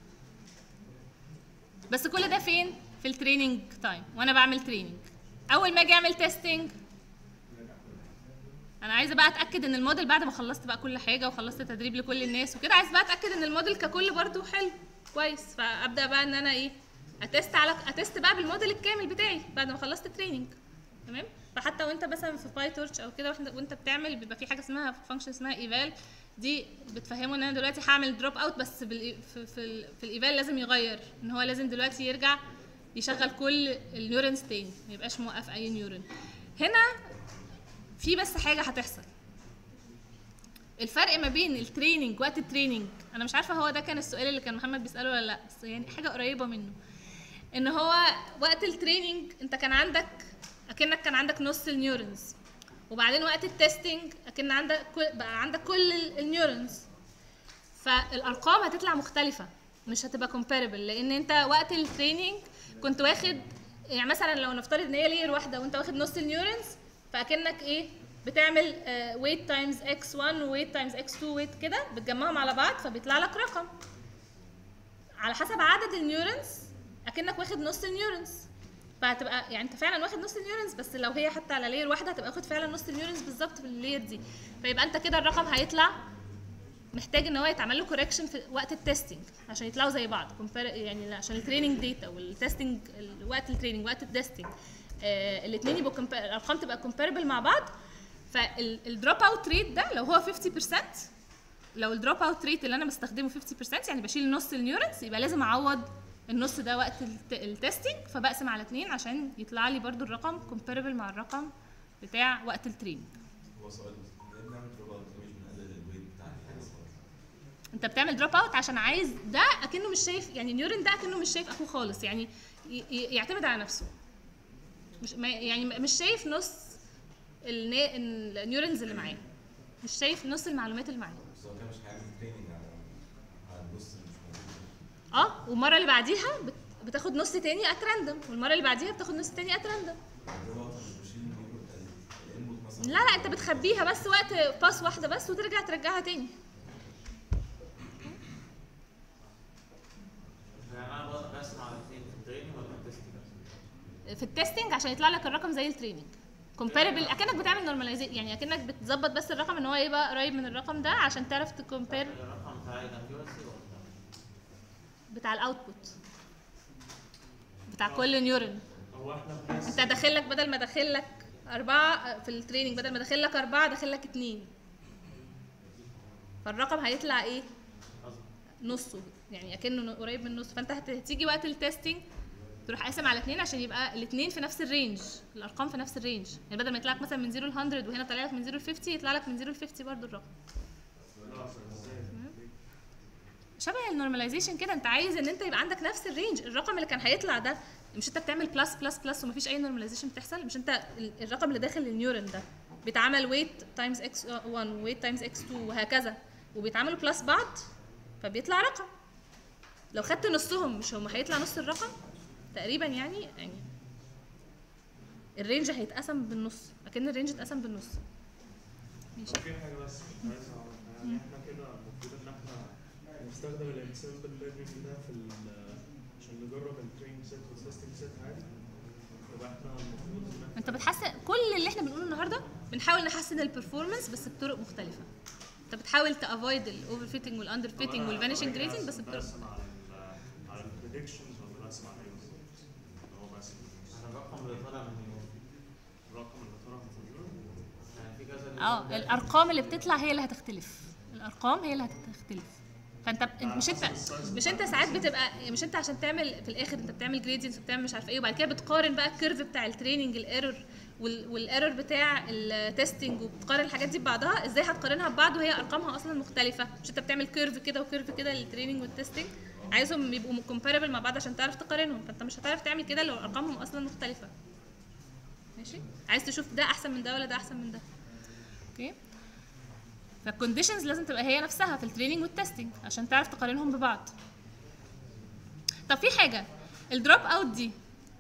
بس كل ده فين في التريننج تايم وانا بعمل تريننج اول ما اجي اعمل تيستنج انا عايزه بقى اتاكد ان الموديل بعد ما خلصت بقى كل حاجه وخلصت تدريب لكل الناس وكده عايز بقى اتاكد ان الموديل ككل برضو حلو كويس فابدا بقى ان انا ايه اتست على اتست بقى بالموديل الكامل بتاعي بعد ما خلصت تريننج تمام فحتى وانت مثلا في باي تورش او كده وإحنا- وانت بتعمل بيبقى في حاجه اسمها فانكشن اسمها ايفال دي بتفهمه ان انا دلوقتي هعمل دروب اوت بس بال في في, ال- في الايفال لازم يغير ان هو لازم دلوقتي يرجع يشغل كل النيورونز تاني ما يبقاش موقف اي نيورون هنا في بس حاجه هتحصل الفرق ما بين التريننج وقت التريننج انا مش عارفه هو ده كان السؤال اللي كان محمد بيساله ولا لا بس يعني حاجه قريبه منه ان هو وقت التريننج انت كان عندك اكنك كان عندك نص النيورونز وبعدين وقت التستنج اكن عندك كل بقى عندك كل ال- النيورونز فالارقام هتطلع مختلفه مش هتبقى كومباربل لان انت وقت التريننج كنت واخد يعني مثلا لو نفترض ان هي لير واحده وانت واخد نص النيورونز فاكنك ايه بتعمل ويت تايمز اكس 1 وويت تايمز اكس 2 ويت كده بتجمعهم على بعض فبيطلع لك رقم على حسب عدد النيورونز اكنك واخد نص النيورونز فهتبقى يعني انت فعلا واخد نص النيورونز بس لو هي حتى على لير واحده هتبقى واخد فعلا نص النيورونز بالظبط في اللير دي فيبقى انت كده الرقم هيطلع محتاج ان هو يتعمل له كوركشن في وقت التستنج عشان يطلعوا زي بعض compare- يعني عشان التريننج داتا والتستنج وقت التريننج وقت التستنج آه الاثنين يبقوا compar- الارقام تبقى كومباربل مع بعض فالدروب اوت ريت ده لو هو 50% لو الدروب اوت ريت اللي انا بستخدمه 50% يعني بشيل نص النيورونز يبقى لازم اعوض النص ده وقت الت- التستنج فبقسم على اتنين عشان يطلع لي برضو الرقم كومباربل مع الرقم بتاع وقت التريننج هو سؤال بس ليه بنعمل دروب اوت مش بنقلل الويت بتاع الحاجه خالص انت بتعمل دروب اوت عشان عايز ده اكنه مش شايف يعني نيورين ده اكنه مش شايف اخوه خالص يعني ي- ي- يعتمد على نفسه مش ما يعني مش شايف نص النا- النيورونز اللي معاه مش شايف نص المعلومات اللي معاه بس هو كده مش هيعمل تريننج على على النص اللي مش موجود اه والمره اللي بعديها بت- بتاخد نص تاني ات راندوم والمره اللي بعديها بتاخد نص تاني ات راندوم الدروب اوت مش بشيل الانبوت الانبوت مثلا لا لا انت بتخبيها بس وقت باس واحده بس وترجع ترجعها تاني يعني انا بقى بقسم على الاثنين في التريننج ولا في التستنج في التستنج عشان يطلع لك الرقم زي التريننج كومباربل اكنك بتعمل نورماليزيشن يعني اكنك بتظبط بس الرقم ان هو يبقى قريب من الرقم ده عشان تعرف تكومبير الرقم بتاع الاكيورسي ولا بتاع الاوتبوت بتاع كل نيورون هو احنا بنقسم انت داخل لك بدل ما داخل لك أربعة في التريننج بدل ما داخل لك أربعة داخل لك اتنين فالرقم هيطلع ايه؟ نصه يعني اكنه قريب من نص فانت هت- هتيجي وقت التستنج تروح قاسم على اتنين عشان يبقى الاتنين في نفس الرينج الارقام في نفس الرينج يعني بدل ما يطلع لك مثلا من 0 ل 100 وهنا طالع لك من 0 ل 50 يطلع لك من 0 ل 50 برضه الرقم لا أصل ازاي شبه النورماليزيشن كده انت عايز ان انت يبقى عندك نفس الرينج الرقم اللي كان هيطلع ده مش انت بتعمل بلس بلس بلس ومفيش اي نورماليزيشن بتحصل مش انت ال- الرقم اللي داخل النيورون ده بيتعمل ويت تايمز اكس 1 ويت تايمز اكس 2 وهكذا وبيتعملوا بلس بعض فبيطلع رقم لو خدت نصهم مش هم هيطلع نص الرقم تقريبا يعني يعني الرينج هيتقسم بالنص اكن الرينج اتقسم بالنص ماشي في حاجه بس كنت عايز اعرفها يعني احنا كده المفروض ان احنا نستخدم الانسمبل ليرنينج ده في ال- عشان نجرب التريننج سيت والتستنج سيت عادي يبقى احنا المفروض ان احنا انت بتحسن كل اللي احنا بنقوله النهارده بنحاول نحسن البرفورمانس بس بطرق مختلفه انت بتحاول تافويد الاوفر فيتنج والاندر فيتنج والفانيشنج ريتنج بس بطرق برسم على ال على البريدكشنز ولا برسم على ايه بالظبط؟ هو برسم انا الرقم اللي طالع من النيورون الرقم اللي طلع من النيورون يعني في كذا نيورون اه الارقام اللي بتطلع هي اللي هتختلف الارقام هي اللي هتختلف فانت ب... انت مش انت مش انت ساعات بتبقى مش انت عشان تعمل في الاخر انت بتعمل جريدينتس وبتعمل مش عارفه ايه وبعد كده بتقارن بقى الكيرف بتاع التريننج الايرور والايرور بتاع التستنج وبتقارن الحاجات دي ببعضها ازاي هتقارنها ببعض وهي ارقامها اصلا مختلفه مش انت بتعمل كيرف كده وكيرف كده للتريننج والتستنج عايزهم يبقوا كومباربل مع بعض عشان تعرف تقارنهم فانت مش هتعرف تعمل كده لو ارقامهم اصلا مختلفه ماشي عايز تشوف ده احسن من ده ولا ده احسن من ده اوكي فالكونديشنز لازم تبقى هي نفسها في التريننج والتستنج عشان تعرف تقارنهم ببعض طب في حاجه الدروب اوت دي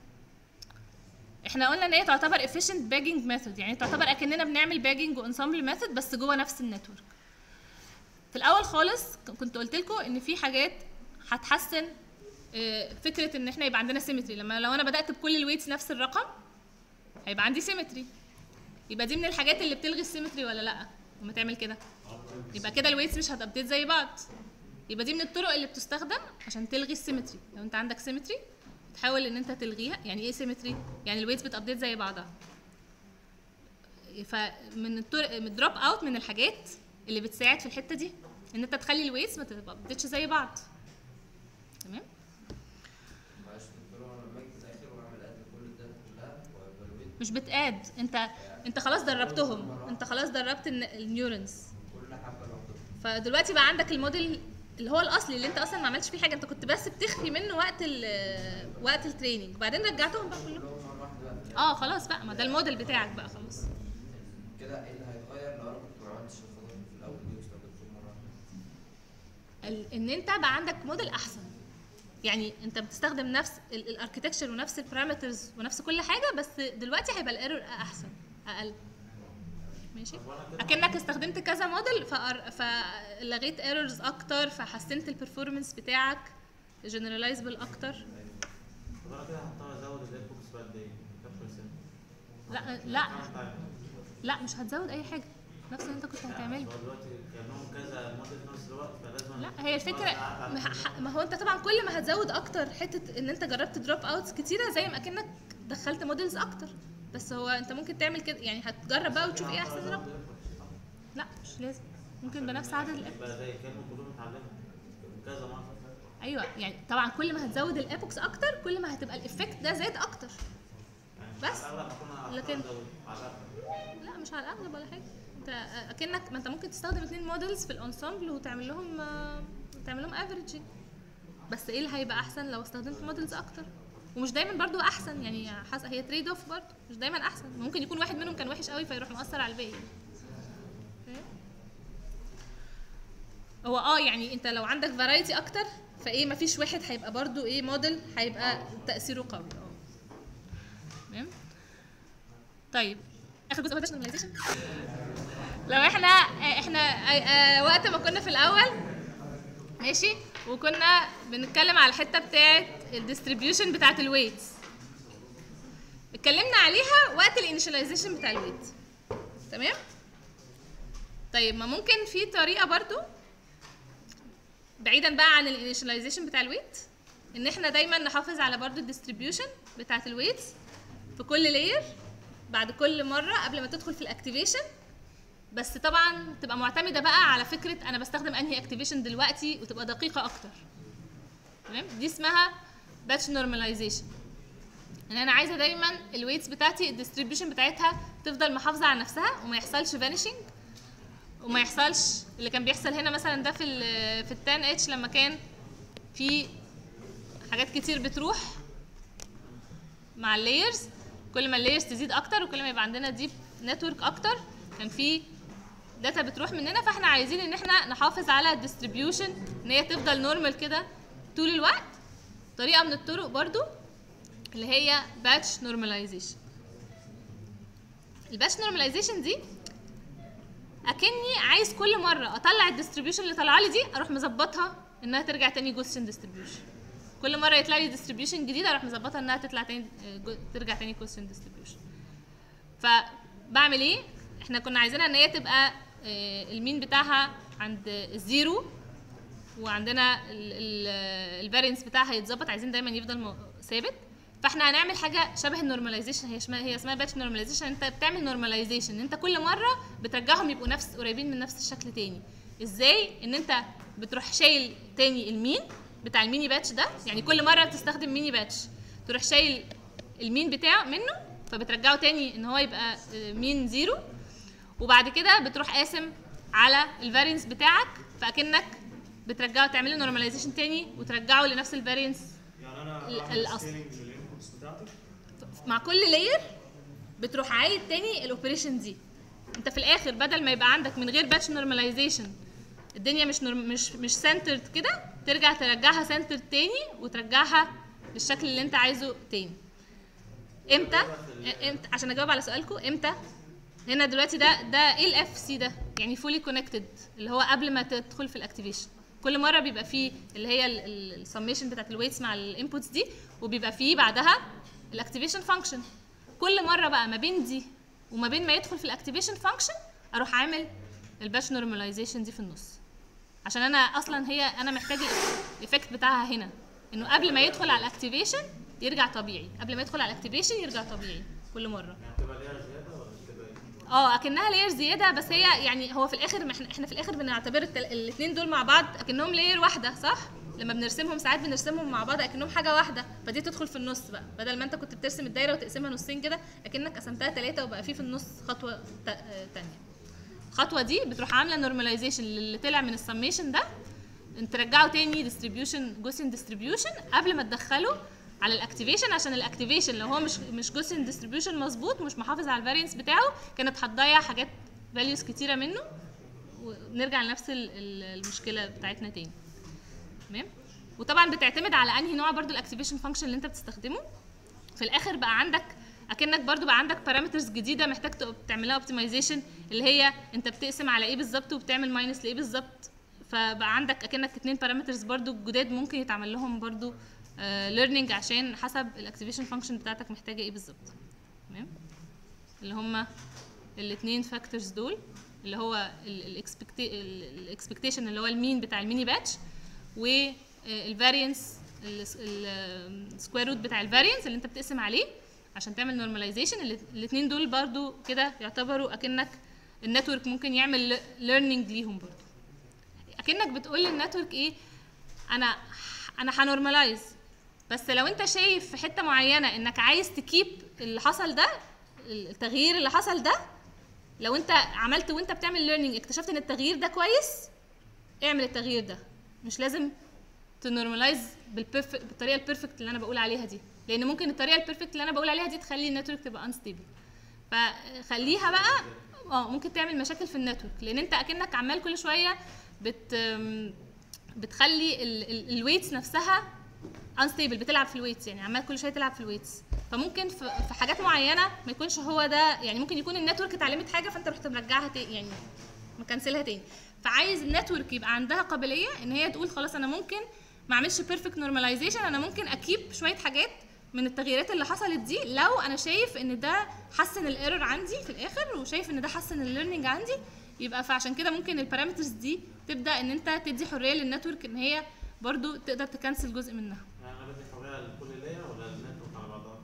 احنا قلنا ان هي تعتبر efficient bagging method يعني تعتبر اكننا بنعمل باجنج وانسامبل ميثود بس جوه نفس النتورك في الاول خالص ك- كنت قلت لكم ان في حاجات هتحسن آه، فكره ان احنا يبقى عندنا سيمتري لما لو انا بدات بكل الويتس نفس الرقم هيبقى عندي سيمتري يبقى دي من الحاجات اللي بتلغي السيمتري ولا لا لما تعمل كده يبقى كده الويتس مش هتابديت زي بعض يبقى دي من الطرق اللي بتستخدم عشان تلغي السيمتري لو انت عندك سيمتري تحاول ان انت تلغيها يعني ايه سيمتري يعني الويتس بتابديت زي بعضها فمن الطرق من الدروب اوت من الحاجات اللي بتساعد في الحته دي ان انت تخلي الويتس ما تابديتش زي بعض تمام معلش دكتور انا لما اجي في الاخر واعمل اد كل الداتا كلها وايفالويت مش بتاد انت انت خلاص دربتهم انت خلاص دربت الن- النيورونز كل حبه لوحدها فدلوقتي بقى عندك الموديل اللي هو الاصلي اللي انت اصلا ما عملتش فيه حاجه انت كنت بس بتخفي منه وقت ال وقت التريننج وبعدين رجعتهم بقى كلهم كلهم مره واحده بقى في اه خلاص بقى ما ده الموديل بتاعك بقى خلاص كده ايه اللي هيتغير لو انا كنت ما عملتش الخطوات في الاول دي واستخدمتهم مره واحده ال- ان انت بقى عندك موديل احسن يعني انت بتستخدم نفس الاركتكتشر ونفس البارامترز ونفس كل حاجه بس دلوقتي هيبقى الايرور احسن اقل ماشي طب وانا كده اكنك استخدمت كذا موديل فأر... فلغيت ايرورز اكتر فحسنت البرفورمانس بتاعك جنرالايزبل اكتر طب انا كده هضطر ازود الايربوكس بقى قد ايه؟ كام بيرسنت؟ لا لا كام تايم؟ لا مش هتزود اي حاجه نفس اللي انت كنت هتعمله هو دلوقتي كانهم كذا موديل في نفس الوقت فلازم لا هي الفكره ما ح- ما هو انت طبعا كل ما هتزود اكتر حته ان انت جربت دروب اوتس كتيره زي ما اكنك دخلت موديلز اكتر بس هو انت ممكن تعمل كده يعني هتجرب بقى وتشوف ايه احسن رقم لا مش لازم ممكن بنفس عدد الاب يبقى زي كانوا كلهم اتعلموا كذا مره ايوه يعني طبعا كل ما هتزود الابوكس اكتر كل ما هتبقى الافكت ده زاد اكتر يعني بس. على الاغلب هكون هختار لكن- أزود. على الاغلب لا مش على الاغلب ولا حاجه انت اكنك ما انت ممكن تستخدم اتنين موديلز في الانسامبل وتعمل لهم آه، تعمل لهم افريجنج بس ايه اللي هيبقى احسن لو استخدمت موديلز اكتر ومش دايما برضو احسن يعني حس... هي تريد اوف برضو مش دايما احسن ممكن يكون واحد منهم كان وحش قوي فيروح مؤثر على الباقي فاهم؟ هو اه يعني انت لو عندك فرايتي اكتر فايه مفيش واحد هيبقى برضو ايه موديل هيبقى تاثيره قوي اه تمام طيب اخر جزء هو البيرسوناليزيشن لو احنا احنا آه، آه، وقت ما كنا في الاول ماشي وكنا بنتكلم على الحته بتاعه الديستريبيوشن بتاعه الويتس اتكلمنا عليها وقت الانيشاليزيشن بتاع الويت تمام طيب ما ممكن في طريقه برضو بعيدا بقى عن الانيشاليزيشن بتاع الويت ان احنا دايما نحافظ على برضو الديستريبيوشن بتاعه الويتس في كل لاير بعد كل مره قبل ما تدخل في الاكتيفيشن بس طبعا تبقى معتمده بقى على فكره انا بستخدم انهي اكتيفيشن دلوقتي وتبقى دقيقه اكتر تمام دي اسمها باتش نورماليزيشن ان انا عايزه دايما الويتس بتاعتي الديستريبيوشن بتاعتها تفضل محافظه على نفسها وما يحصلش فانيشنج وما يحصلش اللي كان بيحصل هنا مثلا ده في ال في التان اتش لما كان في حاجات كتير بتروح مع اللايرز كل ما اللايرز تزيد اكتر وكل ما يبقى عندنا ديب نتورك اكتر كان في داتا بتروح مننا فاحنا عايزين ان احنا نحافظ على الديستريبيوشن ان هي تفضل نورمال كده طول الوقت طريقه من الطرق برضو اللي هي باتش نورماليزيشن الباتش نورماليزيشن دي اكني عايز كل مره اطلع الديستريبيوشن اللي طالعه لي دي اروح مظبطها انها ترجع تاني جوستن ديستريبيوشن كل مره يطلع لي ديستريبيوشن جديد اروح مظبطها انها تطلع تاني آه، جو- ترجع تاني كوستن ديستريبيوشن فبعمل ايه احنا كنا عايزينها ان هي تبقى آه، المين بتاعها عند الزيرو وعندنا الفارينس بتاعها يتظبط عايزين دايما يفضل مو- ثابت فاحنا هنعمل حاجه شبه النورماليزيشن هي اسمها هي اسمها باتش نورماليزيشن انت بتعمل نورماليزيشن ان انت كل مره بترجعهم يبقوا نفس قريبين من نفس الشكل تاني ازاي ان انت بتروح شايل تاني المين بتاع الميني باتش ده يعني كل مره تستخدم ميني باتش تروح شايل المين بتاعه منه فبترجعه تاني ان هو يبقى آه، مين زيرو وبعد كده بتروح قاسم على الفارينس بتاعك فاكنك بترجعه تعمل له نورماليزيشن تاني وترجعه لنفس الفارينس يعني انا ال- اعمل الأصل. سكيلينج للانبوتس بتاعتي مع كل لاير بتروح عايد تاني الاوبريشن دي انت في الاخر بدل ما يبقى عندك من غير باتش نورماليزيشن الدنيا مش نورم مش مش سنترد كده ترجع ترجعها سنتر تاني وترجعها بالشكل اللي انت عايزه تاني امتى امتى عشان اجاوب على سؤالكم امتى هنا دلوقتي ده ده ايه الاف سي ده يعني فولي كونكتد اللي هو قبل ما تدخل في الاكتيفيشن كل مره بيبقى فيه اللي هي السميشن بتاعت الويتس مع الانبوتس دي وبيبقى فيه بعدها الاكتيفيشن فانكشن كل مره بقى ما بين دي وما بين ما يدخل في الاكتيفيشن فانكشن اروح عامل الباتش نورماليزيشن دي في النص عشان انا اصلا هي انا محتاج الايفكت بتاعها هنا انه قبل ما يدخل على الاكتيفيشن يرجع طبيعي قبل ما يدخل على الاكتيفيشن يرجع طبيعي كل مره يعني بتبقى ليها زياده ولا بتبقى ايه؟ اه اكنها لاير زياده بس هي يعني هو في الاخر ما احنا احنا في الاخر بنعتبر الاثنين دول مع بعض اكنهم لاير واحده صح لما بنرسمهم ساعات بنرسمهم مع بعض اكنهم حاجه واحده فدي تدخل في النص بقى بدل ما انت كنت بترسم الدايره وتقسمها نصين كده اكنك قسمتها ثلاثه وبقى في في النص خطوه تا- آه، تانية الخطوه دي بتروح عامله نورماليزيشن اللي طلع من السميشن ده انت ترجعه تاني ديستريبيوشن جوسين ديستريبيوشن قبل ما تدخله على الاكتيفيشن عشن الاكتيفيشن لو هو مش مش جوسين ديستريبيوشن مظبوط مش محافظ على الفارينس بتاعه كانت هتضيع حاجات فاليوز كتيره منه ونرجع لنفس ال- ال- المشكله بتاعتنا تاني تمام وطبعا بتعتمد على انهي نوع برضو الاكتيفيشن فانكشن اللي انت بتستخدمه في الاخر بقى عندك اكنك برضو بقى عندك بارامترز جديده محتاج تق- تعملها اوبتمايزيشن اللي هي انت بتقسم على ايه بالظبط وبتعمل ماينس لايه بالظبط فبقى عندك اكنك اتنين بارامترز برضو جداد ممكن يتعمل لهم برضو ليرنينج عشان حسب الاكتيفيشن فانكشن بتاعتك محتاجه ايه بالظبط تمام اللي هما الاثنين فاكتورز دول اللي هو الاكسبكتيشن اللي هو المين بتاع الميني باتش والفارينس السكوير روت بتاع الفارينس اللي انت بتقسم عليه عشان تعمل نورماليزيشن الاثنين دول برضو كده يعتبروا اكنك النتورك ممكن يعمل ليرنينج ليهم برضو اكنك بتقول للنتورك ايه انا انا هنورماليز بس لو انت شايف في حته معينه انك عايز تكيب اللي حصل ده التغيير اللي حصل ده لو انت عملت وانت بتعمل ليرنينج اكتشفت ان التغيير ده كويس اعمل التغيير ده مش لازم تنورماليز بالبرفكت بالطريقه البيرفكت اللي انا بقول عليها دي لان ممكن الطريقه البيرفكت اللي انا بقول عليها دي تخلي النتورك تبقى انستيبل فخليها بقى اه ممكن تعمل مشاكل في النتورك لان انت اكنك عمال كل شويه بت أم، بتخلي الويتس نفسها انستيبل بتلعب في الويتس يعني عمال كل شويه تلعب في الويتس فممكن في في حاجات معينه ما يكونش هو ده يعني ممكن يكون النتورك اتعلمت حاجه فانت رحت مرجعها تاني يعني مكنسلها تاني فعايز النتورك يبقى عندها قابليه ان هي تقول خلاص انا ممكن ما اعملش بيرفكت نورماليزيشن انا ممكن اكيب شويه حاجات من التغييرات اللي حصلت دي لو انا شايف ان ده حسن الايرور عندي في الاخر وشايف ان ده حسن الليرنينج عندي يبقى فعشان كده ممكن البارامترز دي تبدا ان انت تدي حريه للنتورك ان هي برضو تقدر تكنسل جزء منها يعني انا بدي حريه لكل لاير ولا النتورك على بعضها؟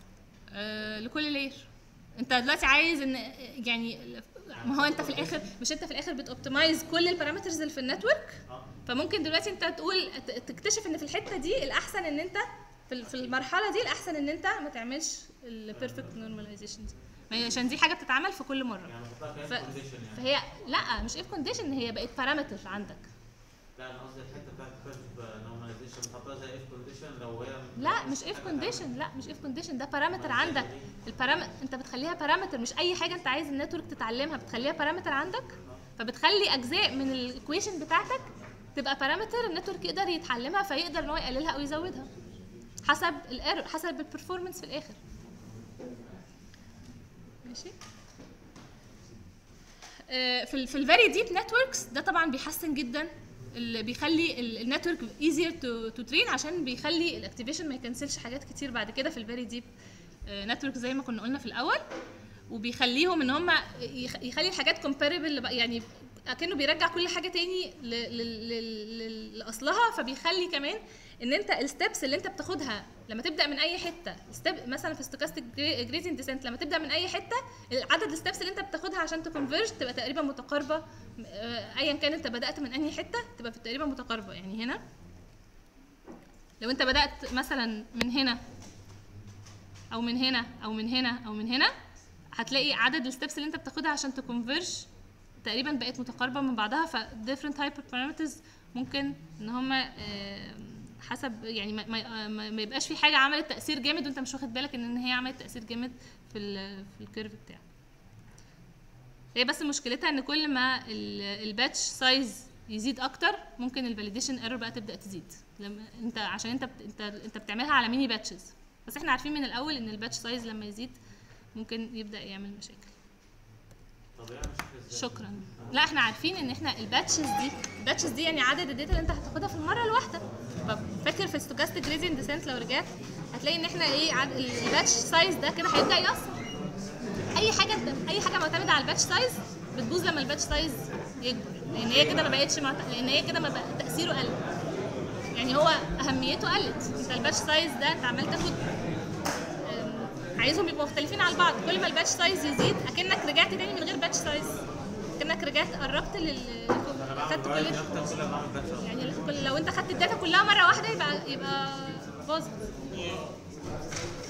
آه لكل لاير انت دلوقتي عايز ان يعني ما هو انت في الاخر مش انت في الاخر بتوبتمايز كل البارامترز اللي في النتورك اه فممكن دلوقتي انت تقول ت- تكتشف ان في الحته دي الاحسن ان انت في ال- في المرحله دي الاحسن ان انت ما تعملش البيرفكت نورماليزيشن دي ما هي عشان دي حاجه بتتعمل في كل مره يعني بحطها ف- كاس كونديشن يعني فهي لا مش اف كونديشن هي بقت بارامتر عندك لا انا قصدي الحته بتاعت الكيرف نورماليزيشن بحطها زي اف كونديشن لو هي لا مش اف كونديشن لا مش اف كونديشن ده بارامتر عندك البارامتر انت بتخليها بارامتر مش اي حاجه انت عايز النتورك تتعلمها بتخليها بارامتر عندك فبتخلي اجزاء من الايكويشن بتاعتك تبقى بارامتر النتورك يقدر يتعلمها فيقدر ان هو يقللها او يزودها حسب الايرور حسب البرفورمانس في الاخر ماشي آه، في ال في الفيري ديب نتوركس ده طبعا بيحسن جدا اللي بيخلي النتورك ايزير تو تو ترين عشان بيخلي الاكتيفيشن ما يكنسلش حاجات كتير بعد كده في الفيري ديب نتورك زي ما كنا قلنا في الاول وبيخليهم ان هم يخلي الحاجات كومباربل يعني اكنه بيرجع كل حاجه تاني ل- ل- ل- ل- لاصلها فبيخلي كمان ان انت الستبس اللي انت بتاخدها لما تبدا من اي حته ستيب مثلا في ستوكاستيك جريدينت ديسنت لما تبدا من اي حته عدد الستبس اللي انت بتاخدها عشان تكونفيرج تبقى تقريبا متقاربه آه، ايا كان انت بدات من انهي حته تبقى في تقريبا متقاربه يعني هنا لو انت بدات مثلا من هنا او من هنا او من هنا او من هنا هتلاقي عدد الستبس اللي انت بتاخدها عشان تكونفيرج تقريبا بقت متقاربه من بعضها ف different hyper parameters ممكن ان هما آه، حسب يعني ما, ما, ما ما يبقاش في حاجه عملت تاثير جامد وانت مش واخد بالك ان هي عملت تاثير جامد في ال في الكيرف بتاعه هي بس مشكلتها ان كل ما ال- الباتش سايز يزيد اكتر ممكن الفاليديشن ايرور بقى تبدا تزيد لما انت عشان انت بت... انت انت بتعملها على ميني باتشز بس احنا عارفين من الاول ان الباتش سايز لما يزيد ممكن يبدا يعمل مشاكل طب يعمل شكل ازاي؟ شكرا لا احنا عارفين ان احنا الباتشز دي الباتشز دي يعني عدد الداتا اللي انت هتاخدها في المره الواحده فاكر في ستوكاستيك جريدينت ديسنت لو رجعت هتلاقي ان احنا ايه عد... الباتش سايز ده كده هيبدا يأثر اي حاجه اي حاجه معتمده على الباتش سايز بتبوظ لما الباتش سايز يكبر لان هي كده ما بقتش معت... لان هي كده ما بقى تاثيره قل يعني هو اهميته قلت انت الباتش سايز ده انت عمال تاخد أم، عايزهم يبقوا مختلفين عن بعض كل ما الباتش سايز يزيد اكنك رجعت تاني من غير باتش سايز اكنك رجعت قربت لل انا بعمل اخدت فرايتي كل اكتر كل ما اعمل باتش يعني كل لو انت خدت الداتا كلها مره واحده يبقى يبقى باظت